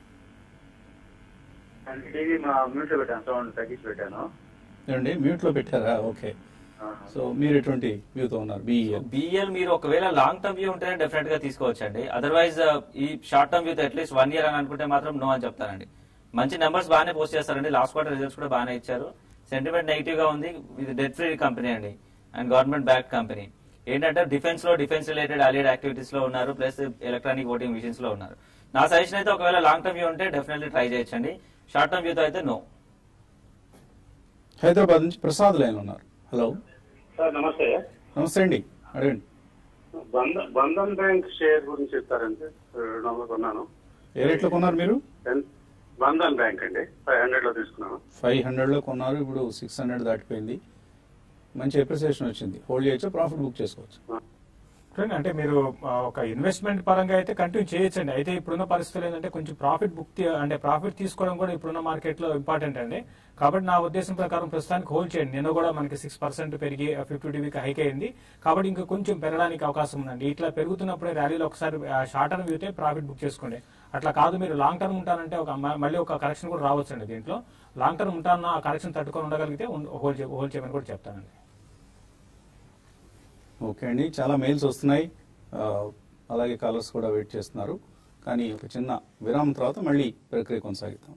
అండ్ టీవీ మా మ్యూట్లో పెట్టాను సౌండ్ తగ్గించి పెట్టాను ఏమండి మ్యూట్ లో పెట్టారా ఓకే ఆహా. సో మీరు ఎటువంటి వ్యూతో ఉన్నారు బిఈఎల్ బిఎల్ మీరు ఒకవేళ లాంగ్ టర్మ్ వ్యూ ఉంటేనే డెఫినెట్ గా తీసుకోవచ్చండి అదర్వైజ్ ఈ short term view at least one year అని అనుకుంటే మాత్రం నో అని చెప్తానండి మంచి నెంబర్స్ బాగానే పోస్ట్ చేస్తారండి లాస్ట్ క్వార్టర్ రిజల్ట్స్ కూడా బాగానే ఇచ్చారు సెంటిమెంట్ నెగిటివ్ గా ఉంది ఇది డెట్ ఫ్రీ కంపెనీ అండి అండ్ గవర్నమెంట్ బ్యాక్ కంపెనీ ఏంటంటే డిఫెన్స్ లో డిఫెన్స్ రిలేటెడ్ అలీడ్ యాక్టివిటీస్ లో ఉన్నారు ప్లస్ ఎలక్ట్రానిక్ ఓటింగ్ మిషన్స్ లో ఉన్నారు నా సజెషన్ అయితే ఒకవేళ లాంగ్ టర్మ్ వ్యూ ఉంటే డెఫినెట్లీ ట్రై చేయొచ్చండి షార్ట్ టర్మ్ వ్యూతో అయితే నో హైదరాబాద్ నుంచి ప్రసాద్ లైన్ ఉన్నారు హలో సార్ నమస్తే నమస్తే అండి అడగండి బంధన్ బంధన్ బ్యాంక్ షేర్ గురించి చెప్తారంటే రెండు వందలు కొన్నాను ఏ రేట్లో కొన్నారు మీరు ఎంత- బంధన్ బ్యాంక్ అండి ఫైవ్ హండ్రెడ్ లో తీసుకున్నాను ఫైవ్ హండ్రెడ్ లో కొన్నారు ఇప్పుడు సిక్స్ హండ్రెడ్ దాటిపోయింది మంచి అప్రిసియేషన్ వచ్చింది హోల్డ్ చేయొచ్చు ప్రాఫిట్ బుక్ చేసుకోవచ్చు చూడండి, అంటే మీరు ఆ, ఒక ఇన్వెస్ట్మెంట్ పరంగా అయితే కంటిన్యూ చేయొచ్చండి అయితే ఇప్పుడున్న పరిస్థితులు ఏంటంటే కొంచెం ప్రాఫిట్ బుక్ తీ- అంటే ప్రాఫిట్ తీసుకోవడం కూడా ఇప్పుడున్న మార్కెట్ లో ఇంపార్టెంట్ అండి కాబట్టి నా ఉద్దేశం ప్రకారం ప్రస్తుతానికి హోల్డ్ చేయండి నిన్న కూడా మనకి సిక్స్ పర్సెంట్ పెరిగి ఫిఫ్టీ డివికి హైక్ అయింది కాబట్టి ఇంకా కొంచెం పెరగడానికి అవకాశం ఉందండి ఇట్లా పెరుగుతున్నప్పుడే ర్యాలీలో ఒకసారి షార్ట్ టర్మ్ వ్యూతే ప్రాఫిట్ బుక్ చేసుకోండి అట్లా కాదు మీరు లాంగ్ టర్మ్ ఉంటానంటే ఒక మ- మళ్ళీ ఒక కరెక్షన్ కూడా రావచ్చండి దీంట్లో లాంగ్ టర్మ్ ఉంటానన్న ఆ కరెక్షన్ తట్టుకొని ఉండగలిగితే హోల్డ్ హోల్డ్ చేయమని కూడా చెప్తానండి ఓకే అండి చాలా మెయిల్స్ వస్తున్నాయి ఆ, అలాగే కాలర్స్ కూడా వెయిట్ చేస్తున్నారు కానీ ఒక చిన్న విరామం తర్వాత మళ్ళీ ప్రక్రియ కొనసాగిద్దాం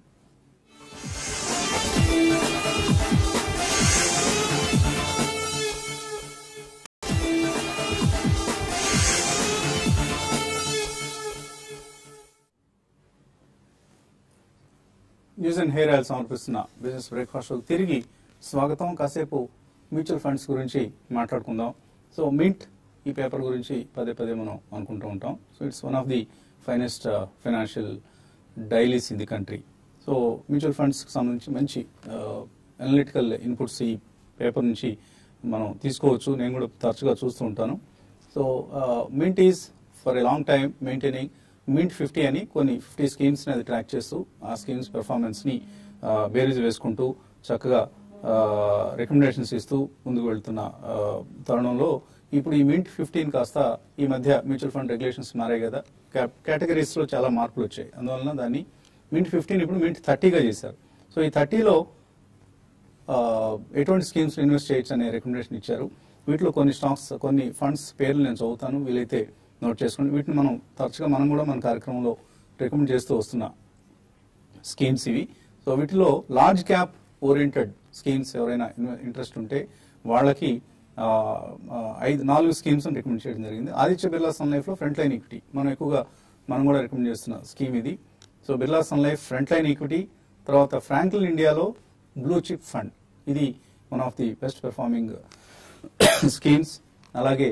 న్యూస్ అండ్ హెయిర్ ఆయిల్ సమర్పిస్తున్న బిజినెస్ బ్రేక్ఫాస్ట్ తిరిగి స్వాగతం కాసేపు మ్యూచువల్ ఫండ్స్ గురించి మాట్లాడుకుందాం సో మింట్ ఈ పేపర్ గురించి పదే పదే మనం అనుకుంటూ ఉంటాం so it's one of the finest financial dailies in the country so mutual ఫండ్స్కి సంబంధించి మంచి అనలిటికల్ ఇన్పుట్స్ ఈ పేపర్ నుంచి మనం తీసుకోవచ్చు నేను కూడా తరచుగా చూస్తూ ఉంటాను so Mint is for a long time maintaining Mint fifty అని కొన్ని ఫిఫ్టీ స్కీమ్స్ని అది ట్రాక్ చేస్తూ ఆ స్కీమ్స్ పెర్ఫార్మెన్స్ని బేరీజ్ వేసుకుంటూ చక్కగా రికమెండేషన్స్ ఇస్తూ ముందుకు వెళ్తున్న ఆ, తరుణంలో ఇప్పుడు ఈ మింట్ ఫిఫ్టీన్ కాస్త ఈ మధ్య మ్యూచువల్ ఫండ్ రెగ్యులేషన్స్ మారాయి కదా కేటగిరీస్ లో చాలా మార్పులు వచ్చాయి అందువలన దాన్ని మింట్ ఫిఫ్టీన్ ఇప్పుడు మింట్ థర్టీగా చేశారు సో ఈ థర్టీలో ఆ, ఎటువంటి స్కీమ్స్ ఇన్వెస్ట్ చేయొచ్చు అనే రికమెండేషన్ ఇచ్చారు వీటిలో కొన్ని స్టాక్స్ కొన్ని ఫండ్స్ పేర్లు నేను చదువుతాను వీలైతే నోట్ చేసుకోండి వీటిని మనం తరచుగా మనం కూడా మన కార్యక్రమంలో రికమెండ్ చేస్తూ వస్తున్న స్కీమ్స్ ఇవి సో వీటిలో లార్జ్ క్యాప్ ఓరియంటెడ్ స్కీమ్స్ ఎవరైనా ఇంట్రెస్ట్ ఉంటే వాళ్ళకి ఆ, ఆ, ఐదు నాలుగు స్కీమ్స్ రికమెండ్ చేయడం జరిగింది ఆదిత్య బిర్లా సన్ లైఫ్ లో ఫ్రంట్ లైన్ ఈక్విటీ మనం ఎక్కువగా మనం కూడా రికమెండ్ చేస్తున్న స్కీమ్ ఇది so Birla sun life front line equity తర్వాత ఫ్రాంక్లిన్ ఇండియాలో బ్లూ చిప్ ఫండ్ ఇది one of the best performing schemes అలాగే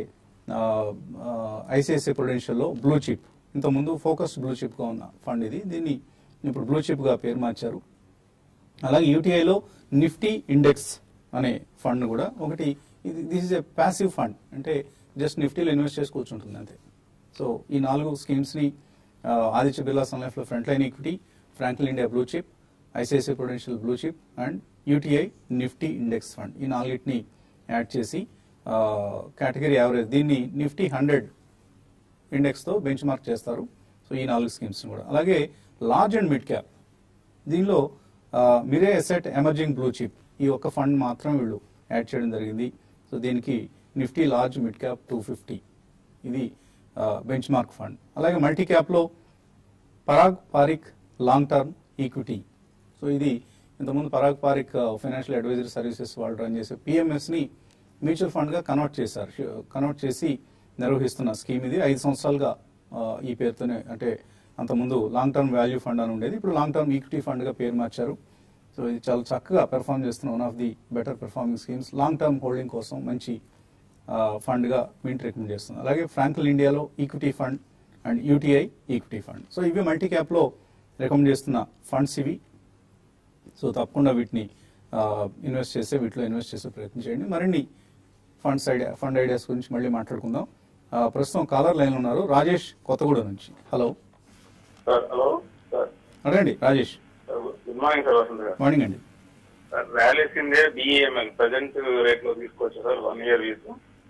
ఐసిఐసిఐ ప్రొడెన్షియల్లో బ్లూ చిప్ ఇంతకుముందు ఫోకస్ బ్లూ చిప్ గా ఉన్న ఫండ్ ఇది దీన్ని ఇప్పుడు బ్లూ చిప్ గా పేరు మార్చారు అలాగే యూటీఐలో నిఫ్టీ ఇండెక్స్ అనే ఫండ్ కూడా ఒకటి ఇది this is a passive fund అంటే జస్ట్ నిఫ్టీలో ఇన్వెస్ట్ చేసి కూర్చుంటుంది అంతే సో ఈ నాలుగు స్కీమ్స్ ని ఆ, ఆదిత్య బిర్లా సన్ లైఫ్ లో front line equity Franklin India blue chip ICICI prudential blue chip and UTI Nifty index fund ఈ నాలుగిటిని యాడ్ చేసి కేటగిరీ యావరేజ్ దీన్ని నిఫ్టీ హండ్రెడ్ ఇండెక్స్ తో బెంచ్ మార్క్ చేస్తారు సో ఈ నాలుగు స్కీమ్స్ కూడా అలాగే లార్జ్ అండ్ మిడ్ క్యాప్ దీనిలో Mirae asset emerging blue chip ఈ ఒక్క ఫండ్ మాత్రం వీళ్ళు యాడ్ చేయడం జరిగింది సో దీనికి Nifty large mid cap two fifty ఇది బెంచ్ మార్క్ ఫండ్ అలాగే మల్టీ క్యాప్లో Parag Parikh long term equity so ఇది ఇంతకుముందు Parag Parikh financial advisory services వాళ్ళు రన్ చేసే పిఎంఎస్ ని మ్యూచువల్ ఫండ్ గా కన్వర్ట్ చేశారు కన్వర్ట్ చేసి నిర్వహిస్తున్న స్కీమ్ ఇది ఐదు సంవత్సరాలుగా ఆ, ఈ పేరుతోనే అంటే అంతకుముందు లాంగ్ టర్మ్ వాల్యూ ఫండ్ అని ఉండేది ఇప్పుడు లాంగ్ టర్మ్ ఈక్విటీ ఫండ్ గా పేరు మార్చారు సో ఇది చాలా చక్కగా పెర్ఫామ్ చేస్తున్న one of the better performing schemes long term holding కోసం మంచి ఫండ్ గా మింట్ రికమెండ్ చేస్తుంది అలాగే ఫ్రాంకిల్ ఇండియాలో equity fund and UTI equity fund so ఇవి మల్టీ క్యాప్ లో రికమెండ్ చేస్తున్న ఫండ్స్ ఇవి సో తప్పకుండా వీటిని ఇన్వెస్ట్ చేసే వీటిలో ఇన్వెస్ట్ చేసే ప్రయత్నం చేయండి మరిన్ని ఫండ్స్ ఐడియా ఫండ్ ఐడియాస్ గురించి మళ్ళీ మాట్లాడుకుందాం ఆ, ప్రస్తుతం కాలర్ లైన్ ఉన్నారు రాజేష్ కొత్తగూడెం నుంచి హలో సార్ హలో సార్ అడండి Rajesh good morning sir Vasanth గారు మార్నింగ్ అండి sir Rallis India BEML present rate లో తీసుకోవచ్చు sir one year views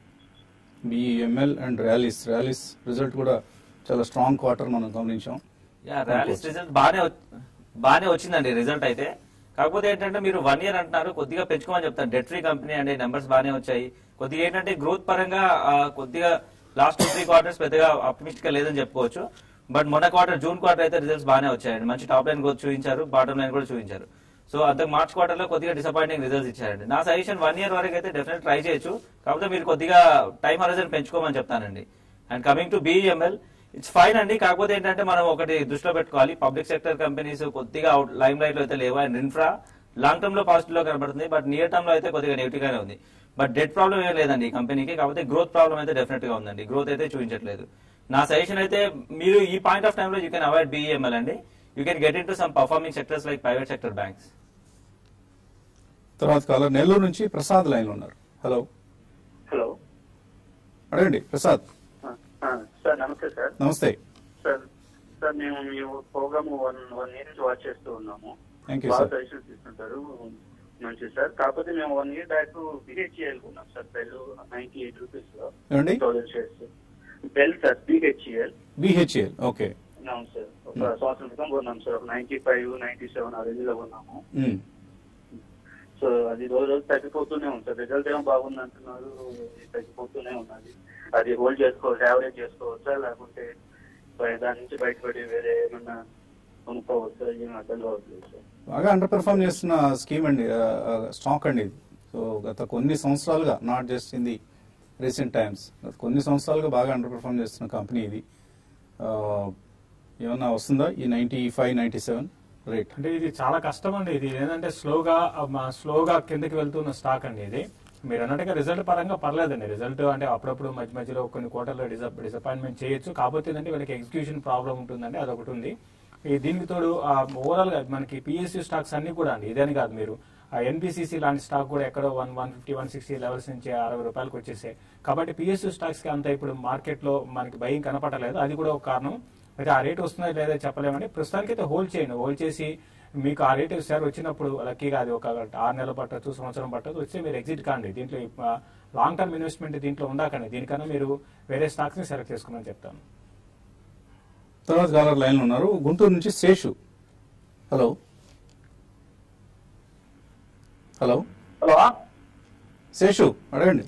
BML and Rallis Rallis result కూడా చాలా స్ట్రాంగ్ క్వార్టర్ మనం గమనించాం యా ర్యాలీస్ రిజల్ట్ బాగానే వచ్- బాగానే వచ్చిందండి రిజల్ట్ అయితే కాకపోతే ఏంటంటే మీరు వన్ ఇయర్ అంటున్నారు కొద్దిగా పెంచుకోమని చెప్తాను డెట్ ఫ్రీ కంపెనీ అండి నెంబర్స్ బాగానే వచ్చాయి కొద్దిగా ఏంటంటే గ్రోత్ పరంగా ఆ, కొద్దిగా లాస్ట్ టూ త్రీ క్వార్టర్స్ పెద్దగా ఆప్టిమిస్టిక్ గా లేదని చెప్పుకోవచ్చు బట్ మొన్న క్వార్టర్ జూన్ క్వార్టర్ అయితే రిజల్ట్స్ బాగానే వచ్చాయండి మంచి టాప్ లైన్ గ్రోత్ చూపించారు బాటమ్ లైన్ కూడా చూపించారు సో అంతకు మార్చ్ క్వార్టర్ లో కొద్దిగా డిసప్పాయింటింగ్ రిజల్ట్స్ ఇచ్చారండి నా సజెషన్ వన్ ఇయర్ వరకు అయితే డెఫినెట్ ట్రై చేయొచ్చు కాకపోతే మీరు కొద్దిగా టైం హరైజన్ పెంచుకోమని చెప్తానండి and coming to BEML it's fine అండి కాకపోతే ఏంటంటే మనం ఒకటి దృష్టిలో పెట్టుకోవాలి పబ్లిక్ సెక్టర్ కంపెనీస్ కొద్దిగా లైమ్ లైట్ లో అయితే లేవు అండ్ ఇన్ఫ్రా లాంగ్ టర్మ్ లో పాజిటివ్ లో కనబడుతుంది బట్ నియర్ టర్మ్ లో అయితే కొద్దిగా నెగిటివ్ గానే ఉంది బట్ డెట్ ప్రాబ్లం ఏం లేదండి ఈ కంపెనీకి కాకపోతే గ్రోత్ ప్రాబ్లం అయితే డెఫినెట్ గా ఉందండి గ్రోత్ అయితే చూపించట్లేదు నా సజెషన్ అయితే మీరు ఈ పాయింట్ ఆఫ్ టైమ్ లో యూ కెన్ అవాయిడ్ బిఈఎంఎల్ అండి you can get in to some performing sectors like private sector banks తర్వాత కాలర్ నెల్లూరు నుంచి ప్రసాద్ లైన్ లో ఉన్నారు హలో హలో అడగండి ప్రసాద్ సార్ నమస్తే సార్ నమస్తే సార్ సార్ మేము మీ ప్రోగ్రామ్ వన్ వన్ ఇయర్ నుంచి వాచ్ చేస్తూ ఉన్నాము థ్యాంక్ యూ బాగా సార్ సజెషన్స్ ఇస్తుంటారు మంచిది సార్ కాకపోతే మేము వన్ ఇయర్ బ్యాక్ బిహెచ్ఈఎల్ కొన్నాం sir bell ninety eight rupees లో ఏమండి thousand shares BEL sir BHEL BHEL okay అవును సార్ ఒక సంవత్సరం క్రితం కొన్నాం సార్ ఒక నైన్టీ ఫైవ్ నైన్టీ సెవెన్ ఆ రేంజ్ లో కొన్నాము సో అది రోజు రోజు తగ్గిపోతూనే ఉంది సార్ రిజల్ట్ ఏమో బాగుంది అంటున్నారు తగ్గిపోతూనే ఉన్నది అది హోల్డ్ చేసుకోవచ్చు యావరేజ్ చేసుకోవచ్చా లేకుంటే బయ- దాని నుంచి బయటపడి వేరే ఏమన్నా కొనుక్కోవచ్చా ఏం అర్థం కావట్లేదు సార్ బాగా అండర్ పెర్ఫామ్ చేస్తున్న స్కీమ్ అండి స్టాక్ అండి ఇది సో గత కొన్ని సంవత్సరాలుగా not just in the recent times గత కొన్ని సంవత్సరాలుగా బాగా అండర్ పెర్ఫామ్ చేస్తున్న కంపెనీ ఇది ఆ, ఏమన్నా వస్తుందా ఈ ninety five ninety seven rate అంటే ఇది చాలా కష్టం అండి ఇది ఏంటంటే స్లోగా స్లోగా కిందకి వెళ్తున్న స్టాక్ అండి ఇది మీరు అన్నట్టుగా రిజల్ట్ పరంగా పర్లేదండి రిజల్ట్ అంటే అప్పుడప్పుడు మధ్య మధ్యలో కొన్ని కోటర్లో డిసప్పాయింట్మెంట్ చేయొచ్చు కాకపోతే ఏంటంటే వీళ్ళకి ఎగ్జిక్యూషన్ ప్రాబ్లం ఉంటుందండి అదొకటి ఉంది ఈ దీనికి తోడు ఓవరాల్ గా మనకి పిఎస్యూ స్టాక్స్ అన్ని కూడా అండి ఇదేని కాదు మీరు ఎన్బిసిసి లాంటి స్టాక్ కూడా ఎక్కడో one one fifty one sixty levels నుంచి అరవై రూపాయలకు వచ్చేసాయి కాబట్టి పిఎస్యూ స్టాక్స్ కి అంత ఇప్పుడు మార్కెట్ లో మనకి భయం కనపడలేదు అది కూడా ఒక కారణం అయితే ఆ రేట్ వస్తుందో లేదో చెప్పలేమండి ప్రస్తుతానికి అయితే హోల్డ్ చేయండి హోల్డ్ చేసి మీకు ఆ రేట్ సార్ వచ్చినప్పుడు లక్కీగా అది ఒక ఆరు నెలలు పట్టచ్చు సంవత్సరం పట్టచ్చు వచ్చి మీరు ఎగ్జిట్ కాండి దీంట్లో లాంగ్ టర్మ్ ఇన్వెస్ట్మెంట్ దీంట్లో ఉండకండి దీనికన్నా మీరు వేరే స్టాక్స్ ని సెలెక్ట్ చేసుకోమని చెప్తాను తర్వాత కాలర్ లైన్ లో ఉన్నారు గుంటూరు నుంచి Seshu hello hello hello Seshu అడగండి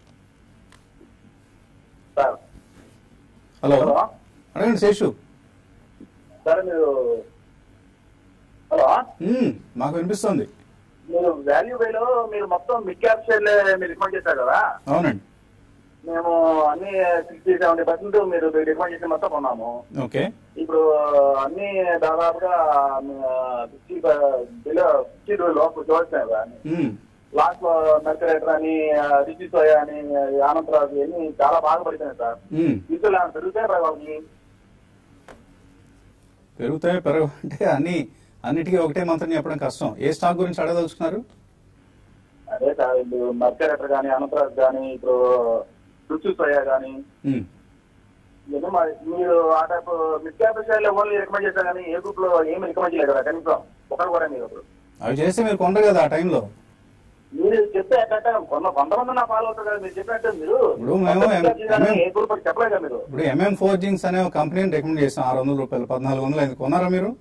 సార్ హలో హలో అడగండి శేషు సార్ మీరు హలో మ్మ్, మాకు వినిపిస్తుంది మీరు వాల్యూ వేలో మీరు మొత్తం మిడ్ క్యాప్ షేర్ మీరు రికమెండ్ చేశారు కదా అవునండి మేము అన్ని సిక్స్టీ సెవెంటీ పర్సెంట్ మీరు రికమెండ్ చేసి మొత్తం కొన్నాము ఓకే ఇప్పుడు అన్ని దాదాపుగా ఫిఫ్టీ బిలో ఫిఫ్టీ లోపు చూస్తున్నాయి కదా అన్ని. మ్మ్, లాస్ట్ లో మెర్కరేటర్ అని రిచి సోయా అని ఆనంతరాజు అన్ని చాలా బాగా పడిపోయినాయి సార్ మ్మ్. తీసులు ఏమైనా పెరుగుతాయి వాళ్ళకి పెరుగుతాయి పెరగ అంటే అన్ని అన్నిటికీ ఒకటే మంత్రం చెప్పడం కష్టం ఏ స్టాక్ గురించి అడగదలుచుకున్నారు అదే సార్ ఇప్పుడు మెర్కరేటర్ కానీ అనంతరాజు కానీ ఇప్పుడు రుచి సోయా కానీ మ్మ్. ఇవన్నీ మరి మీరు ఆ టైప్ మిడ్ క్యాప్ షేర్ లో ఓన్లీ రికమెండ్ చేశారు కానీ ఏ గ్రూప్ లో ఏమి రికమెండ్ చేయలేదు కదా కనీసం ఒకరు కూడా మీరు ఇప్పుడు అవి చేస్తే మీరు కొనరు కదా ఆ టైంలో మీరు చెప్తే ఎక్కడ కొంత కొంతమంది నా ఫాలో అవుతారు కదా మీరు చెప్పినట్టు మీరు ఇప్పుడు మేము కొత్త ఎం- విద్యార్థి కానీ ఎం- ఏ గ్రూప్ అని చెప్పలేదు కదా మీరు ఇప్పుడు ఎంఎం ఫోర్జింగ్స్ అనే ఒక కంపెనీని రికమెండ్ చేస్తాం ఆరు వందల రూపాయలు పద్నాలుగు వందలు అయింది కొన్నారా మీరు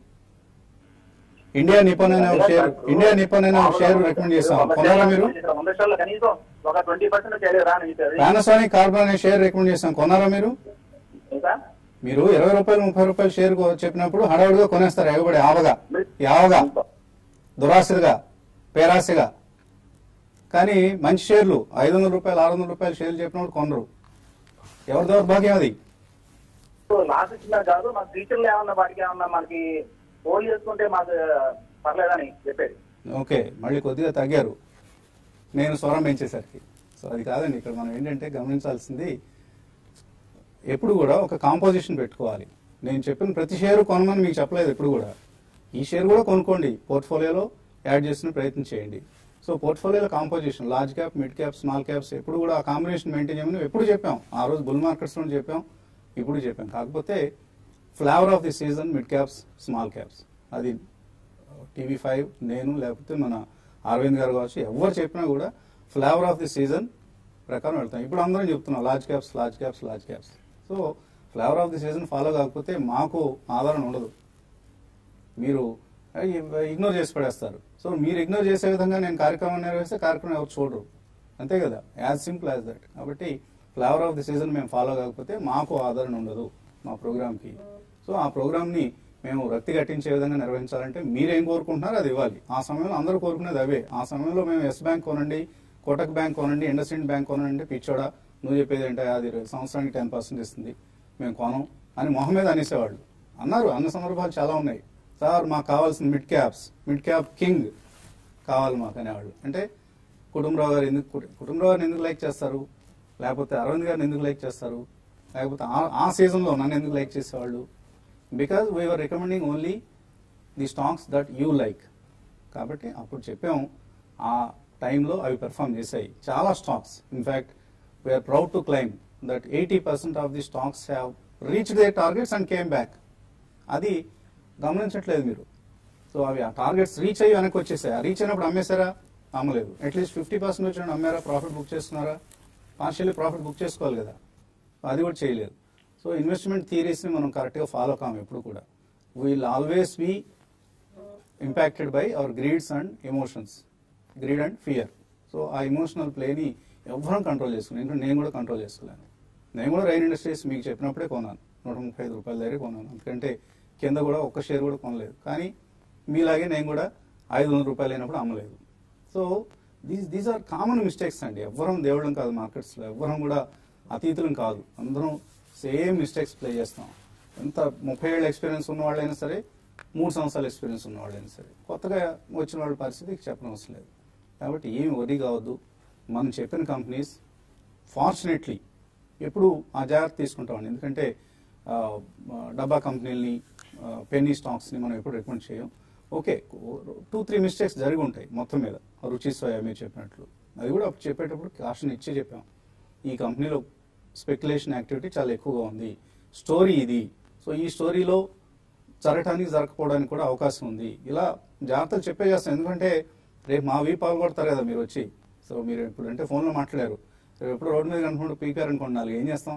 ఇండియా నిపన్ అనే ఒక షేర్ ఇండియా నిపన్ అనే ఒక షేర్ రికమెండ్ చేస్తాం కొన్నారా మీరు వంద షేర్లో కనీసం ఒక ట్వంటీ పర్సెంట్ రాని చెప్పారు పానాసోనిక్ కార్బన్ అనే షేర్ రికమెండ్ చేస్తాం కొన్నారా మీరు ఇంకా మీరు ఇరవై రూపాయలు ముప్పై రూపాయలు షేర్ కొ- చెప్పినప్పుడు హడావుడిగా కొనేస్తారు ఎగబడి ఆవగా యావగా దురాశగా పేరాశగా కానీ మంచి షేర్లు ఐదు వందల రూపాయలు ఆరు వందల రూపాయలు షేర్లు చెప్పినప్పుడు కొనరు ఎవరి దౌర్భాగ్యం అది లాస్ ఇచ్చినా కాదు మాకు ఫ్యూచర్ లో ఏమన్నా వాటికి ఏమన్నా మనకి హోల్డ్ చేసుకుంటే మాకు పర్లేదని చెప్పేది ఓకే మళ్ళీ కొద్దిగా తగ్గారు నేను స్వరం పెంచేసరికి సో అది కాదండి ఇక్కడ మనం ఏంటంటే గమనించాల్సింది ఎప్పుడు కూడా ఒక కాంపోజిషన్ పెట్టుకోవాలి నేను చెప్పిన ప్రతి షేరు కొనమని మీకు చెప్పలేదు ఎప్పుడు కూడా ఈ షేర్ కూడా కొనుక్కోండి పోర్ట్ఫోలియోలో యాడ్ చేసిన ప్రయత్నం చేయండి సో పోర్ట్ఫోలియోలో composition large cap mid cap small caps ఎప్పుడు కూడా ఆ కాంబినేషన్ మెయింటైన్ చేయమని ఎప్పుడు చెప్పాం ఆ రోజు బుల్ మార్కెట్స్లో చెప్పాం ఇప్పుడు చెప్పాం కాకపోతే flavour of the season mid caps small caps అది టీవీ ఫైవ్ నేను లేకపోతే మన అరవింద్ గారు కావచ్చు ఎవరు చెప్పినా కూడా ఫ్లేవర్ ఆఫ్ ది సీజన్ ప్రకారం వెళ్తాం ఇప్పుడు అందరం చెప్తున్నాం large caps large caps large caps so flavour of the season follow కాకపోతే మాకు ఆధారం ఉండదు మీరు ఇగ్నోర్ చేసి పడేస్తారు సో మీరు ఇగ్నోర్ చేసే విధంగా నేను కార్యక్రమం నిర్వహిస్తే కార్యక్రమం ఎవరు చూడరు అంతే కదా యాజ్ సింపుల్ యాజ్ దట్ కాబట్టి ఫ్లేవర్ ఆఫ్ ది సీజన్ మేము ఫాలో కాకపోతే మాకు ఆదరణ ఉండదు మా ప్రోగ్రామ్కి సో ఆ ప్రోగ్రామ్ని మేము రక్తి కట్టించే విధంగా నిర్వహించాలంటే మీరేం కోరుకుంటున్నారో అది ఇవ్వాలి ఆ సమయంలో అందరూ కోరుకునేది అవే ఆ సమయంలో మేము ఎస్ బ్యాంక్ కొనండి కోటక్ బ్యాంక్ కొనండి ఇండస్ఇండ్ బ్యాంక్ కొనండి పిచ్చోడా నువ్వు చెప్పేది ఏంటో అది సంవత్సరానికి టెన్ పర్సెంట్ ఇస్తుంది మేము కొనం అని మొహం మీద అనేసేవాళ్ళు అన్నారు అన్న సందర్భాలు చాలా ఉన్నాయి సార్ మాకు కావాల్సిన mid caps mid cap king కావాలి మాకు అనేవాళ్ళు అంటే కుటుంబరావు గారు ఎందుకు కుట- కుటుంబరావు గారిని ఎందుకు లైక్ చేస్తారు లేకపోతే అరవింద్ గారిని ఎందుకు లైక్ చేస్తారు లేకపోతే ఆ- ఆ సీజన్లో నన్ను ఎందుకు లైక్ చేసేవాళ్ళు because we're recommending only the stocks that you like కాబట్టి అప్పుడు చెప్పాం ఆ టైంలో అవి పెర్ఫామ్ చేశాయి చాలా stocks in fact we're proud to claim that eighty percent of the stocks have reach they targets and came back అది గమనించట్లేదు మీరు సో అవి ఆ టార్గెట్స్ రీచ్ అయ్యి వెనక్కి వచ్చేసాయి ఆ రీచ్ అయినప్పుడు అమ్మేశారా అమ్మలేదు అట్లీస్ట్ ఫిఫ్టీ పర్సెంట్ వచ్చిన అమ్మారా ప్రాఫిట్ బుక్ చేసుకున్నారా పార్షియల్లీ ప్రాఫిట్ బుక్ చేసుకోవాలి కదా అది కూడా చేయలేదు సో ఇన్వెస్ట్మెంట్ థియరీస్ని మనం కరెక్ట్గా ఫాలో కాము ఎప్పుడు కూడా we'll always be impacted by our greeds and emotions greed and fear so ఆ ఇమోషనల్ ప్లేని ఎవ్వరం కంట్రోల్ చేసుకున్నాను ఎందుకంటే నేను కూడా కంట్రోల్ చేసుకోలేను నేను కూడా రైన్ ఇండస్ట్రీస్ మీకు చెప్పినప్పుడే కొన్నాను నూట ముప్పై ఐదు రూపాయల దగ్గర కొన్నాను ఎందుకంటే కింద కూడా ఒక్క షేర్ కూడా కొనలేదు కానీ మీలాగే నేను కూడా ఐదు వందల రూపాయలు అయినప్పుడు అమ్మలేదు so these these are common mistakes అండి ఎవ్వరం దేవుళ్ళం కాదు మార్కెట్స్లో ఎవ్వరం కూడా అతీతులం కాదు అందరం సేమ్ మిస్టేక్స్ ప్లే చేస్తాం ఎంత ముప్పై ఏళ్ళ ఎక్స్పీరియన్స్ ఉన్న వాళ్ళైనా సరే మూడు సంవత్సరాల ఎక్స్పీరియన్స్ ఉన్న వాళ్ళైనా సరే కొత్తగా వచ్చిన వాళ్ళ పరిస్థితి చెప్పనవసరం లేదు కాబట్టి ఏమి వరి కావద్దు మనం చెప్పిన కంపెనీస్ ఫార్చునేట్లీ ఎప్పుడు ఆ జాగ్రత్త తీసుకుంటామండి ఎందుకంటే ఆ, డబ్బా కంపెనీలని పెన్నీ స్టాక్స్ని మనం ఎప్పుడు రికమెండ్ చేయం ఓకే టూ త్రీ మిస్టేక్స్ జరిగి ఉంటాయి మొత్తం మీద రుచి సోయా మీరు చెప్పినట్లు అది కూడా అప్పుడు చెప్పేటప్పుడు కాషన్ ఇచ్చే చెప్పాం ఈ కంపెనీలో స్పెక్యులేషన్ యాక్టివిటీ చాలా ఎక్కువగా ఉంది స్టోరీ ఇది సో ఈ స్టోరీలో జరగటానికి జరగకపోవడానికి కూడా అవకాశం ఉంది ఇలా జాగ్రత్తలు చెప్పే చేస్తాం ఎందుకంటే రేపు మా వీ పాల్గొడతారు కదా మీరు వచ్చి సో మీరు ఇప్పుడు అంటే ఫోన్లో మాట్లాడారు రేపు ఎప్పుడు రోడ్డు మీద కనుకుంటూ పీకారు అనుకోండి నాలుగు ఏం చేస్తాం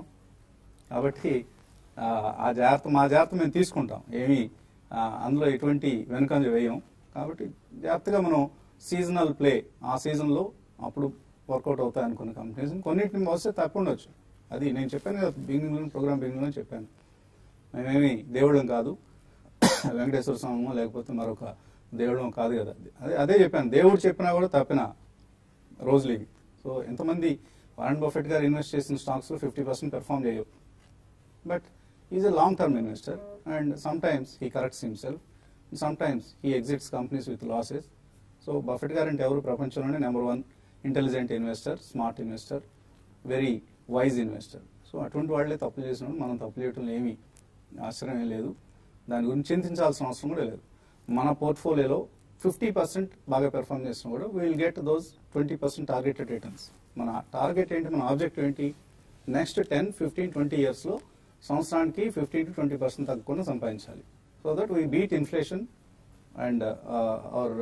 కాబట్టి ఆ, ఆ జాగ్రత్త మా జాగ్రత్త మేము తీసుకుంటాం ఏమి ఆ, అందులో ఎటువంటి వెనుకంజ వేయం కాబట్టి జాగ్రత్తగా మనం సీజనల్ ప్లే ఆ సీజన్లో అప్పుడు వర్కౌట్ అవుతాయి అనుకున్న కంపెనీస్ కొన్నింటిని వస్తే తక్కువ ఉండొచ్చు అది నేను చెప్పాను కదా బిగినింగ్ ప్రోగ్రామ్ బిగినింగ్లో చెప్పాను మేమేమి దేవుళ్ళం కాదు వెంకటేశ్వర స్వామి లేకపోతే మరొక దేవుళ్ళం కాదు కదా అదే అదే చెప్పాను దేవుడు చెప్పినా కూడా తప్పిన రోజులు ఇవి సో ఎంతమంది వారన్ బఫెట్ గారు ఇన్వెస్ట్ చేసిన స్టాక్స్లో ఫిఫ్టీ పర్సెంట్ పెర్ఫామ్ చేయవు but is a long term investor and some times he corrects himself some times he exits companies with losses so Buffett గారు అంటే ఎవరు ప్రపంచంలోనే number one intelligent investor smart investor very wise investor so అటువంటి వాళ్ళే తప్పు చేసినప్పుడు మనం తప్పు చేయటంలో ఏమీ ఆశ్చర్యం ఏం లేదు దాని గురించి చింతించాల్సిన అవసరం కూడా లేదు మన పోర్ట్ఫోలియోలో ఫిఫ్టీ పర్సెంట్ బాగా పెర్ఫామ్ చేసినా కూడా will get those twenty percent targeted returns మన టార్గెట్ ఏంటి మన ఆబ్జెక్టివ్ ఏంటి నెక్స్ట్ టెన్ ఫిఫ్టీన్ ట్వంటీ ఇయర్స్లో సంవత్సరానికి ఫిఫ్టీన్ టు ట్వంటీ పర్సెంట్ తగ్గకుండా సంపాదించాలి so that we beat inflation and our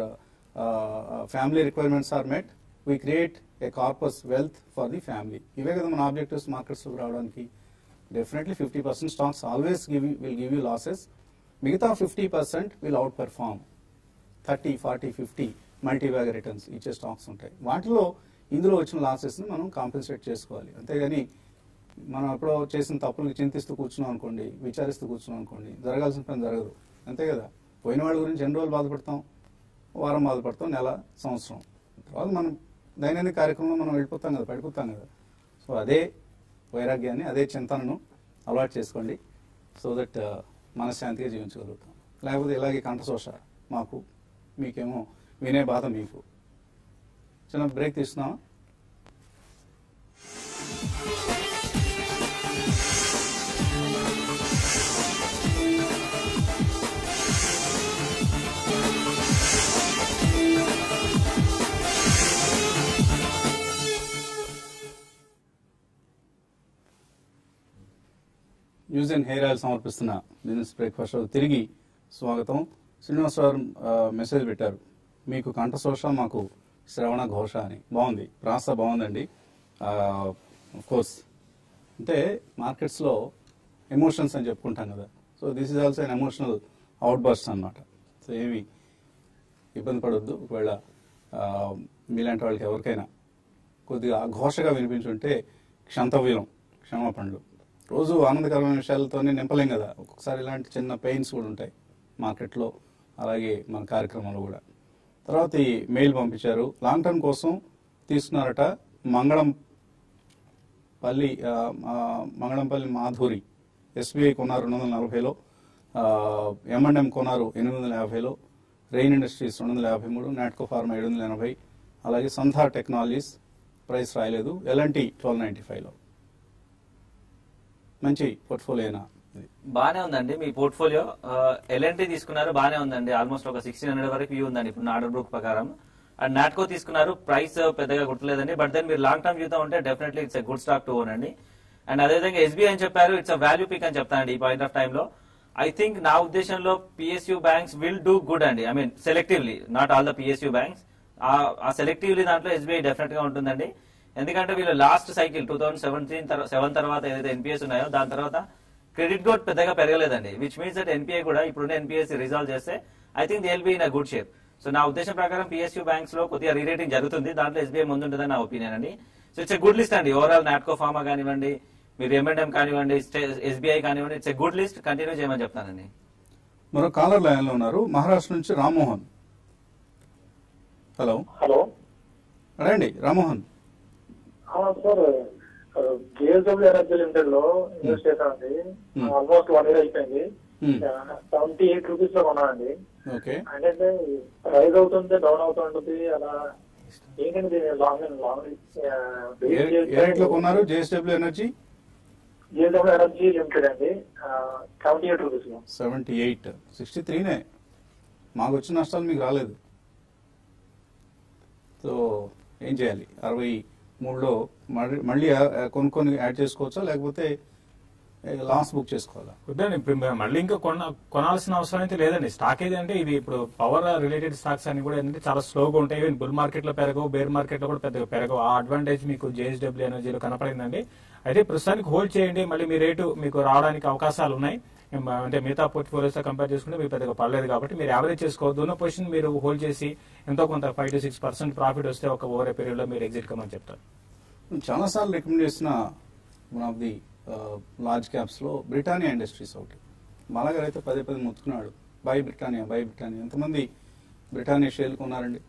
family requirements are met we create a corpus wealth for the family ఇవే కదా మన ఆబ్జెక్టివ్స్ మార్కెట్స్ రావడానికి definitely fifty percent stocks always give will give you losses మిగతా fifty percent will out perform thirty forty fifty multi bag returns ఇచ్చే stocks ఉంటాయి వాటిలో ఇందులో వచ్చిన లాసెస్ని మనం కాంపెన్సేట్ చేసుకోవాలి అంతేగాని మనం ఎప్పుడో చేసిన తప్పులకి చింతిస్తూ కూర్చున్నాం అనుకోండి విచారిస్తూ కూర్చున్నాం అనుకోండి జరగాల్సిన పని జరగదు అంతే కదా పోయిన వాళ్ళ గురించి ఎన్ని రోజులు బాధపడతాం వారం బాధపడతాం నెల సంవత్సరం తర్వాత మనం దైనందిక కార్యక్రమంలో మనం వెళ్ళిపోతాం కదా పడిపోతాం కదా సో అదే వైరాగ్యాన్ని అదే చింతనను అలవాటు చేసుకోండి సో దట్ మనశ్శాంతిగా జీవించగలుగుతాం లేకపోతే ఇలాగే కంఠశోష మాకు మీకేమో వినే బాధ మీకు చిన్న బ్రేక్ తీసుకున్నామా న్యూస్ అండ్ హెయిర్ ఆయిల్ సమర్పిస్తున్న బిజినెస్ బ్రేక్ఫాస్ట్ షో తిరిగి స్వాగతం శ్రీనివాస్ గారు ఆ, మెసేజ్ పెట్టారు మీకు కంఠశోష మాకు శ్రవణ ఘోష అని బాగుంది ప్రాస బాగుందండి కోర్స్ అంటే మార్కెట్స్లో ఎమోషన్స్ అని చెప్పుకుంటాం కదా so this is also an emotional out burst అనమాట సో ఏమి ఇబ్బంది పడొద్దు ఒకవేళ ఆ, మీలాంటి వాళ్ళకి ఎవరికైనా కొద్దిగా ఘోషగా వినిపించుంటే క్షంతవ్యం క్షమాపణలు రోజు ఆనందకరమైన విషయాలతోనే నింపలేం కదా ఒక్కొక్కసారి ఇలాంటి చిన్న పెయిన్స్ కూడా ఉంటాయి మార్కెట్లో అలాగే మన కార్యక్రమంలో కూడా తర్వాత ఈ మెయిల్ పంపించారు లాంగ్ టర్మ్ కోసం తీసుకున్నారట మంగళం పల్లి ఆ, ఆ, మంగళంపల్లి మాధురి ఎస్బీఐ కొన్నారు రెండు వందల నలభైలో ఎంఎండ్ఎం కొన్నారు ఎనిమిది వందల యాభైలో రెయిన్ ఇండస్ట్రీస్ రెండు వందల యాభై మూడు నాట్కో ఫార్మా ఏడు వందల ఎనభై అలాగే సంథా టెక్నాలజీస్ ప్రైస్ రాయలేదు ఎల్ఎన్టీ ట్వెల్వ్ నైంటీ ఫైవ్లో మంచి పోర్ట్ఫోలియోనా ఇది బానే ఉందండి మీ పోర్ట్ఫోలియో ఎల్ఎన్టీ తీసుకున్నారు బానే ఉందండి ఆల్మోస్ట్ ఒక సిక్స్టీన్ హండ్రెడ్ వరకు వ్యూ ఉందండి ఇప్పుడు నా ఆర్డర్ బుక్ ప్రకారం అండ్ నాట్కో తీసుకున్నారు ప్రైస్ పెద్దగా గుర్తులేదండి బట్ దెన్ మీరు లాంగ్ టర్మ్ చూద్దాం ఉంటే definitely it's a good stock to own అండి అండ్ అదేవిధంగా ఎస్బీఐ అని చెప్పారు ఇట్స్ అ వాల్యూ పిక్ అని చెప్తానండి ఈ పాయింట్ ఆఫ్ టైమ్ లో ఐ థింక్ నా ఉద్దేశంలో PSU banks will do good అండి I mean selectively not all the PSU banks ఆ సెలెక్టివ్లీ దాంట్లో ఎస్బీఐ డెఫినెట్ గా ఉంటుందండి ఎందుకంటే వీళ్ళు last cycle two thousand seventeen seven తర్వాత ఏదైతే ఎన్పిఎస్ ఉన్నాయో దాని తర్వాత క్రెడిట్ గ్రోత్ పెద్దగా పెరగలేదండి విచ్ మీన్స్ దట్ ఎన్పిఐ కూడా ఇప్పుడున్న ఎన్పిఎస్ రిజాల్వ్ చేస్తే I think they will be in a good shape so నా ఉద్దేశం ప్రకారం పిఎస్యూ బ్యాంక్స్ లో కొద్దిగా రీరేటింగ్ జరుగుతుంది దాంట్లో ఎస్బీఐ ముందుంటుందని నా ఒపీనియన్ అండి so it's a good list అండి ఓవరాల్ నాట్కో ఫార్మా కానివ్వండి మీరు ఎంఎండ్ఎం కానివ్వండి ఎస్బీఐ కానివ్వండి it's a good list continue చేయమని చెప్తానండి మరో కాలర్ లైన్ లో ఉన్నారు మహారాష్ట్ర నుంచి రామ్మోహన్ హలో హలో రండి Rammohan sir JSW energy limited లో ఇన్వెస్ట్ చేశానండి Hmm. ఆల్మోస్ట్ వన్ ఇయర్ అయిపోయింది Hmm. సెవెంటీ ఎయిట్ రూపీస్ లో కొన్నానండి ఓకే అంటే రైజ్ అవుతుంది డౌన్ అవుతుంటుంది అలా ఏంటంటే దీని లాంగ్ లాంగ్ ఏ ఏ రేట్లో కొన్నారు JSW energy JSW energy limited అండి సెవెంటీ ఎయిట్ రూపీస్ లో సెవెంటీ ఎయిట్ సిక్స్టీ త్రీనే మాకు వచ్చిన నష్టాలు మీకు రాలేదు సో ఏం చేయాలి అరవై మూడులో మళ్ళీ మళ్ళీ ఆ- ఆ కొనుక్కొని యాడ్ చేసుకోవచ్చా లేకపోతే లాస్ బుక్ చేసుకోవాలా వద్దండి ఇప్పుడు మేము మళ్ళీ ఇంకా కొన కొనాల్సిన అవసరం అయితే లేదండి స్టాక్ ఏదంటే ఇది ఇప్పుడు పవర్ రిలేటెడ్ స్టాక్స్ అన్ని కూడా ఏంటంటే చాలా స్లోగా ఉంటాయి ఈవెన్ బుల్ మార్కెట్ లో పెరగవు బేర్ మార్కెట్ లో కూడా పెద్దగా పెరగవు ఆ అడ్వాంటేజ్ మీకు జేఎస్డబ్ల్యూ ఎనర్జీలో కనపడిందండి అయితే ప్రస్తుతానికి హోల్డ్ చేయండి మళ్ళీ మీ రేటు మీకు రావడానికి అవకాశాలు ఉన్నాయి ఏం, అంటే మిగతా పోర్ట్ఫోలియోస్ తో కంపేర్ చేసుకుంటే మీకు పెద్దగా పర్లేదు కాబట్టి మీరు యావరేజ్ చేసుకోవద్దు ఉన్న పొజిషన్ మీరు హోల్డ్ చేసి ఎంతో కొంత five to six percent profit వస్తే ఒక ఓవర్ పీరియడ్ లో మీరు ఎగ్జిట్ కమని చెప్తారు చాలాసార్లు రికమెండ్ చేసిన one of the large caps లో బ్రిటానియా ఇండస్ట్రీస్ ఒకటి బాలగారు అయితే పదే పదే మొత్తుకున్నాడు బై బ్రిటానియా బై బ్రిటానియా ఎంతమంది బ్రిటానియా షేర్లు కొన్నారండి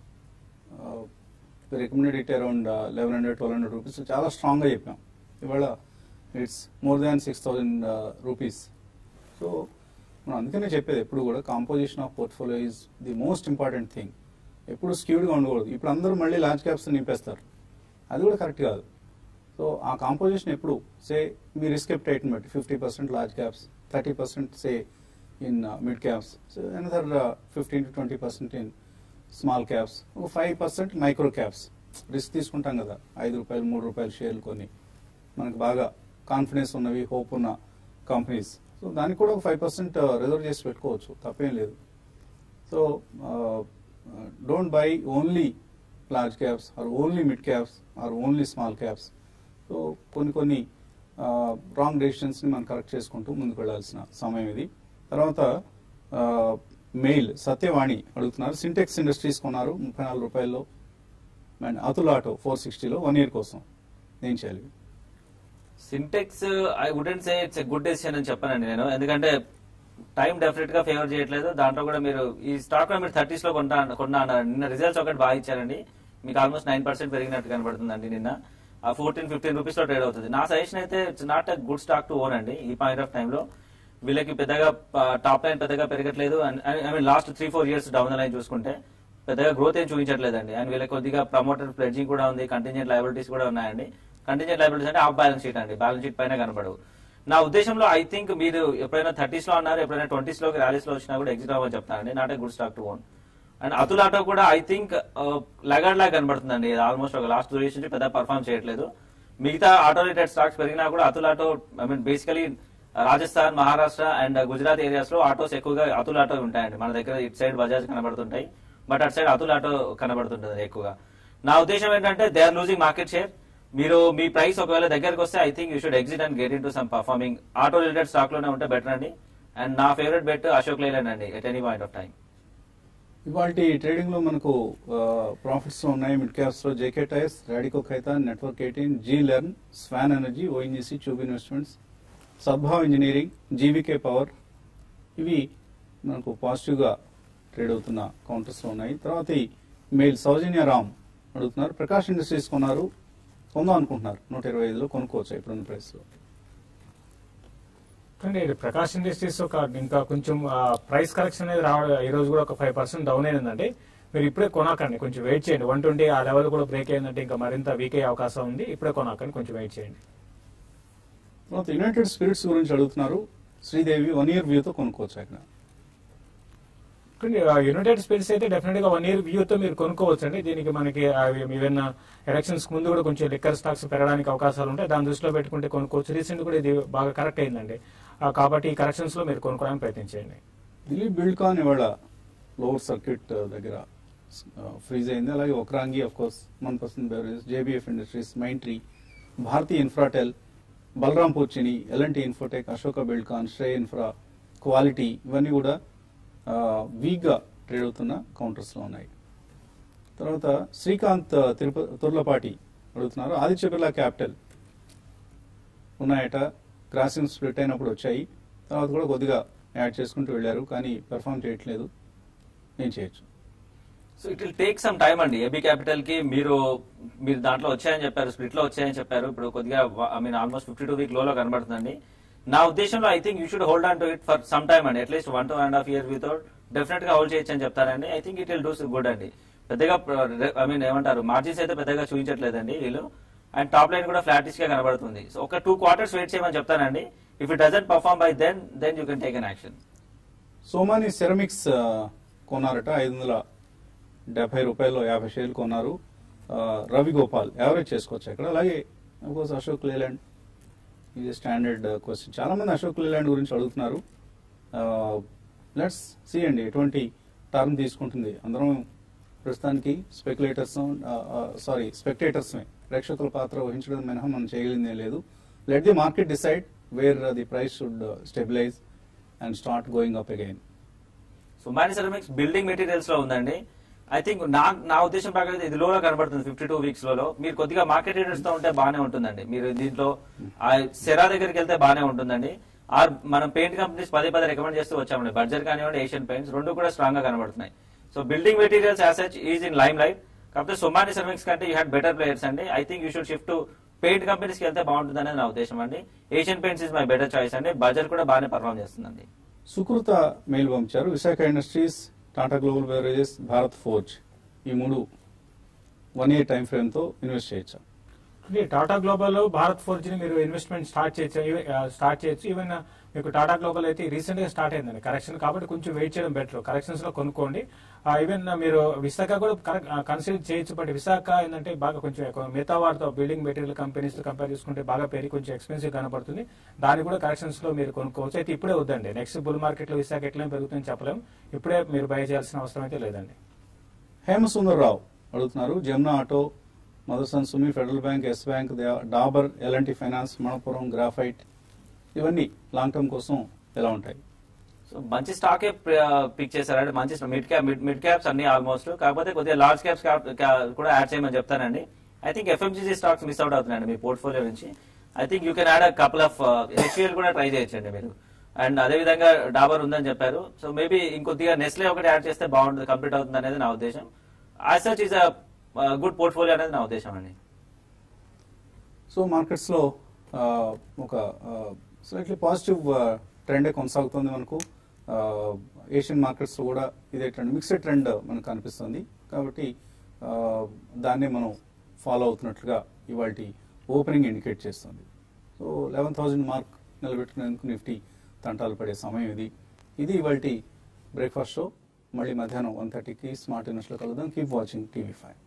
recommended it around eleven hundred twelve hundred rupees చాలా స్ట్రాంగ్గా చెప్పాం ఇవాళ it's more than six thousand rupees so మనం అందుకనే చెప్పేది ఎప్పుడు కూడా composition of portfolio is the most important thing ఎప్పుడు స్క్యూడ్గా ఉండకూడదు ఇప్పుడు అందరూ మళ్ళీ లార్జ్ క్యాప్స్ నింపేస్తారు అది కూడా కరెక్ట్ కాదు సో ఆ కాంపోజిషన్ ఎప్పుడు సే మీ రిస్క్ ఎప్టైట్ని బట్టి fifty percent large caps thirty percent say in mid caps so another fifteen to twenty percent in small caps ఒక five percent micro caps risk తీసుకుంటాం కదా ఐదు రూపాయలు మూడు రూపాయలు షేర్లు కొని మనకు బాగా కాన్ఫిడెన్స్ ఉన్నవి హోప్ ఉన్న కంపెనీస్ సో దానికి కూడా ఒక ఫైవ్ పర్సెంట్ రిజర్వ్ చేసి పెట్టుకోవచ్చు తప్పేం లేదు so don't buy only large caps or only mid caps or only small caps so కొన్ని కొన్ని రాంగ్ డెసిషన్స్ని మనం కరెక్ట్ చేసుకుంటూ ముందుకు వెళ్ళాల్సిన సమయం ఇది తర్వాత మెయిల్ సత్యవాణి అడుగుతున్నారు సింటెక్స్ ఇండస్ట్రీస్ కొన్నారు ముప్పై నాలుగు రూపాయల్లో అండ్ అతుల్ ఆటో ఫోర్ సిక్స్టీలో వన్ ఇయర్ కోసం ఏం చేయాలి Sintex I wouldn't say it's a good decision అని చెప్పానండి నేను ఎందుకంటే టైం డెఫినెట్ గా ఫేవర్ చేయట్లేదు దాంట్లో కూడా మీరు ఈ స్టాక్ లో మీరు థర్టీస్ లో కొంటా కొన్నా అన్నారు నిన్న రిజల్ట్స్ ఒకటి బాగా ఇచ్చారండి మీకు ఆల్మోస్ట్ నైన్ పర్సెంట్ పెరిగినట్టు కనబడుతుందండి నిన్న ఆ ఫోర్టీన్ ఫిఫ్టీన్ రూపీస్ లో ట్రేడ్ అవుతుంది నా సజెషన్ అయితే it's not a good stock to own అండి ఈ పాయింట్ ఆఫ్ టైంలో వీళ్ళకి పెద్దగా టాప్ లైన్ పెద్దగా పెరగట్లేదు I mean last three four years down the line చూసుకుంటే పెద్దగా గ్రోత్ ఏం చూపించట్లేదండి అండ్ వీళ్ళకి కొద్దిగా ప్రమోటర్ ప్లెడ్జింగ్ కూడా ఉంది కంటింజెంట్ లైబిలిటీస్ కూడా ఉన్నాయండి కంటింజెంట్ లైబిలిటీస్ అంటే ఆఫ్ బ్యాలెన్స్ షీట్ అండి బ్యాలెన్స్ షీట్ పైన కనబడవు నా ఉద్దేశంలో ఐ థింక్ మీరు ఎప్పుడైనా థర్టీస్ లో అన్నారు ఎప్పుడైనా ట్వంటీస్ లోకి ర్యాలీస్ లో వచ్చినా కూడా ఎగ్జిట్ అవ్వని చెప్తానండి not a good stock to own and Atul auto కూడా ఐ థింక్ లగాడ్ లాగా కనబడుతుందండి ఆల్మోస్ట్ ఒక లాస్ట్ టూ ఇయర్స్ నుంచి పెద్ద పర్ఫామ్ చేయట్లేదు మిగతా ఆటో రిలేటెడ్ స్టాక్స్ పెరిగినా కూడా Atul auto I mean basically Rajasthan Maharashtra and Gujarat areas లో ఆటోస్ ఎక్కువగా అతుల్ ఆటో ఉంటాయండి మన దగ్గర ఇటు సైడ్ బజాజ్ కనబడుతుంటాయి బట్ అటు సైడ్ అతుల్ ఆటో కనబడుతుంటది ఎక్కువగా నా ఉద్దేశం ఏంటంటే they are losing market share మీరు మీ ప్రైస్ ఒకవేళ దగ్గరకు వస్తే I think you should exit and get in to some performing auto related stock లోనే ఉంటే బెటర్ అండి అండ్ నా ఫేవరెట్ బెట్ అశోక్ లైలాండ్ అండి at any point of time ఇవాళ ట్రేడింగ్ లో మనకు ప్రాఫిట్స్ ఉన్నాయి మిడ్ క్యాప్స్ లో JK tyres Radico Khaitan network eighteen Zee learn Swan energy ONGC tube investments Sadbhav engineering GVK power ఇవి మనకు పాజిటివ్ గా ట్రేడ్ అవుతున్న కౌంటర్స్ లో ఉన్నాయి తర్వాత ఈ మెయిల్ సౌజన్య రామ్ అడుగుతున్నారు ప్రకాష్ ఇండస్ట్రీస్ కొన్నారు కొందాం అనుకుంటున్నారు నూట ఇరవై ఐదులో కొనుక్కోవచ్చు ఇప్పుడున్న ప్రైస్ లో కానీ ప్రకాష్ ఇండస్ట్రీస్ ఒక ఇంకా కొంచెం ప్రైస్ కరెక్షన్ అనేది రావడం ఈ రోజు కూడా ఒక ఫైవ్ పర్సెంట్ డౌన్ అయిందండి మీరు ఇప్పుడే కొనాకండి కొంచెం వెయిట్ చేయండి వన్ ట్వంటీ ఆ లెవెల్ కూడా బ్రేక్ అయిందంటే ఇంకా మరింత వీక్ అయ్యే అవకాశం ఉంది ఇప్పుడే కొనాకండి కొంచెం వెయిట్ చేయండి తర్వాత యునైటెడ్ స్పిరిట్స్ గురించి అడుగుతున్నారు శ్రీదేవి వన్ ఇయర్ వ్యూతో కొనుక్కోవచ్చు ఇక్కడ కానీ యునైటెడ్ స్పేస్ అయితే డెఫినెట్ గా వన్ ఇయర్ వ్యూతో మీరు కొనుక్కోవచ్చు అండి దీనికి మనకి ఈవెన్ ఎలక్షన్స్ ముందు కూడా కొంచెం లిక్కర్ స్టాక్స్ పెరగడానికి అవకాశాలు ఉంటాయి దాని దృష్టిలో పెట్టుకుంటే కొనుక్కోవచ్చు రీసెంట్ కూడా ఇది బాగా కరెక్ట్ అయిందండి ఆ, కాబట్టి ఈ కరెక్షన్స్ లో మీరు కొనుక్కోవడానికి ప్రయత్నించండి దిలీప్ బిల్డ్కాన్ ఇవాళ లోవర్ సర్క్యూట్ దగ్గర ఫ్రీజ్ అయింది అలాగే ఒకరాంగి of course one percent beverage JBF industries Mindtree Bharti Infratel Balram పోచిని L&T Infotech Ashoka Buildcon Srei infra quality ఇవన్నీ కూడా వీక్గా ట్రేడ్ అవుతున్న కౌంటర్స్లో ఉన్నాయి తర్వాత శ్రీకాంత్ తిరుప తుర్లపాటి అడుగుతున్నారు ఆదిత్య బిర్లా క్యాపిటల్ ఉన్నాయట క్రాసింగ్ స్ప్లిట్ అయినప్పుడు వచ్చాయి తర్వాత కూడా కొద్దిగా యాడ్ చేసుకుంటూ వెళ్ళారు కానీ పెర్ఫామ్ చేయట్లేదు ఏం చేయొచ్చు so it will take some time అండి ఏబీ క్యాపిటల్ కి మీరు మీరు దాంట్లో వచ్చాయని చెప్పారు స్ప్లిట్ లో వచ్చాయని చెప్పారు ఇప్పుడు కొద్దిగా I mean almost fifty two week లో కనబడుతుందండి నా ఉద్దేశంలో I think you should hold on to it for some time అండి at least one to and half year without definite గా హోల్డ్ చేయొచ్చు అని చెప్తానండి I think it will do good అండి పెద్దగా ఐ మీన్ ఏమంటారు మార్జిన్స్ అయితే పెద్దగా చూపించట్లేదండి వీళ్ళు అండ్ టాప్ లైన్ కూడా ఫ్లాటిష్ గా కనబడుతుంది సో ఒక టూ క్వార్టర్స్ వెయిట్ చేయమని చెప్తానండి if it doesn't perform by then then you can take an action Somany Ceramics ఆ, కొన్నారట ఐదు వందల డెబ్బై రూపాయలు యాభై షేర్లు కొన్నారు ఆ, రవి గోపాల్ యావరేజ్ చేసుకోవచ్చు ఇక్కడ అలాగే కోర్స్ అశోక్ లేలాండ్ ఇది స్టాండర్డ్ క్వశ్చన్ చాలా మంది అశోక్ లేలాండ్ గురించి అడుగుతున్నారు లెట్స్ సీ అండి ఎటువంటి టర్మ్ తీసుకుంటుంది అందరం ప్రస్తుతానికి స్పెక్యులేటర్స్ సారీ స్పెక్టేటర్స్ ప్రేక్షకుల పాత్ర వహించడం మినహా మనం చేయగలిగిందే లేదు let the market decide where the price should stabilise and start going up again Somany Ceramics building materials లో ఉందండి ఐ థింక్ నా నా ఉద్దేశం ప్రకారం ఇది లోలో కనబడుతుంది ఫిఫ్టీ టూ వీక్స్ లో మీరు కొద్దిగా మార్కెట్ రీడర్స్ తో ఉంటే బానే ఉంటుందండి మీరు దీంట్లో ఆ సెరా దగ్గరికి వెళ్తే బానే ఉంటుందండి ఆర్ మనం పెయింట్ కంపెనీస్ పదే పదే రికమెండ్ చేస్తూ వచ్చామండి బడ్జెట్ కానివ్వండి ఏషియన్ పెయింట్స్ రెండు కూడా స్ట్రాంగ్ గా కనబడుతున్నాయి so building materials as such is in limelight కాకపోతే సుమాని సెరమిక్స్ కంటే యూ హ్యాడ్ బెటర్ ప్లేయర్స్ అండి I think you should shift to paint companies కి వెళ్తే బాగుంటుంది అనేది నా ఉద్దేశం అండి Asian Paints is my better choice అండి బడ్జెట్ కూడా బాగానే పర్ఫామ్ చేస్తుందండి సుకృత మెయిల్ పంపించారు Visaka Industries Tata Global Beverages Bharat Forge ఈ మూడు వన్ ఇయర్ టైం ఫ్రేమ్ తో ఇన్వెస్ట్ చేయొచ్చా అంటే టాటా గ్లోబల్ భారత్ ఫోర్జ్ ని మీరు ఇన్వెస్ట్మెంట్ స్టార్ట్ చేయొచ్చు ఈవెన్- ఆ, స్టార్ట్ చేయొచ్చు ఈవెన్ ఆ, మీకు టాటా గ్లోబల్ అయితే రీసెంట్ గా స్టార్ట్ అయిందండి కరెక్షన్ కాబట్టి కొంచెం వెయిట్ చేయడం బెటర్ కరెక్షన్స్ లో కొనుక్కోండి ఆ, ఈవెన్ ఆ, మీరు విశాఖ కూడా కన్సిడర్ చేయొచ్చు బట్ విశాఖ ఏంటంటే బాగా కొంచెం ఎక్కువ మిగతా వాటితో బిల్డింగ్ మెటీరియల్ కంపెనీస్ తో కంపేర్ చేసుకుంటే బాగా పెరిగి కొంచెం ఎక్స్పెన్సివ్ కనపడుతుంది దాన్ని కూడా కరెక్షన్స్ లో మీరు కొనుక్కోవచ్చు అయితే ఇప్పుడే వద్దండి నెక్స్ట్ బుల్ మార్కెట్ లో విశాఖ ఎట్లా పెరుగుతుందని చెప్పలేం ఇప్పుడే మీరు బై చేయాల్సిన అవసరం అయితే లేదండి హేమసుందర్రావు అడుగుతున్నారు Jamna Auto Motherson Sumi Federal Bank Yes Bank దా- Dabur LNT finance Manappuram graphite ఇవన్నీ లాంగ్ టర్మ్ కోసం ఎలా ఉంటాయి సో మంచి స్టాకే పిక్ చేశారండి మంచి మిడ్ క్యాప్ మిడ్ క్యాప్స్ అన్ని ఆల్మోస్ట్ కాకపోతే కొద్దిగా లార్జ్ క్యాప్స్ కూడా యాడ్ చేయమని చెప్తానండి I think FMCG stocks miss out అవుతున్నాయండి మీ పోర్ట్ఫోలియో నుంచి I think you can add a couple of HUL కూడా ట్రై చేయొచ్చండి మీరు అండ్ అదే విధంగా డాబర్ ఉందని చెప్పారు సో మేబీ ఇంకొద్దిగా నెస్లే ఒకటి యాడ్ చేస్తే బాగుంటుంది కంప్లీట్ అవుతుంది అనేది నా ఉద్దేశం as such is a good portfolio అనేది నా ఉద్దేశం అండి సో మార్కెట్స్లో ఆ, ఒక స్లైట్లీ పాజిటివ్ ట్రెండే కొనసాగుతుంది మనకు ఆ, ఏషియన్ మార్కెట్స్లో కూడా ఇదే ట్రెండ్ మిక్స్డ్ ట్రెండ్ మనకు కనిపిస్తుంది కాబట్టి ఆ, దాన్నే మనం ఫాలో అవుతున్నట్లుగా ఇవాళ ఓపెనింగ్ ఇండికేట్ చేస్తుంది సో లెవెన్ థౌజండ్ మార్క్ నిలబెట్టుకునేందుకు నిఫ్టీ తంటాలు పడే సమయం ఇది ఇది ఇవాళ బ్రేక్ఫాస్ట్ షో మళ్ళీ మధ్యాహ్నం వన్ థర్టీకి స్మార్ట్ ఇన్వెస్ట్లో కలుద్దాం కీప్ వాచింగ్ టీవీ ఫైవ్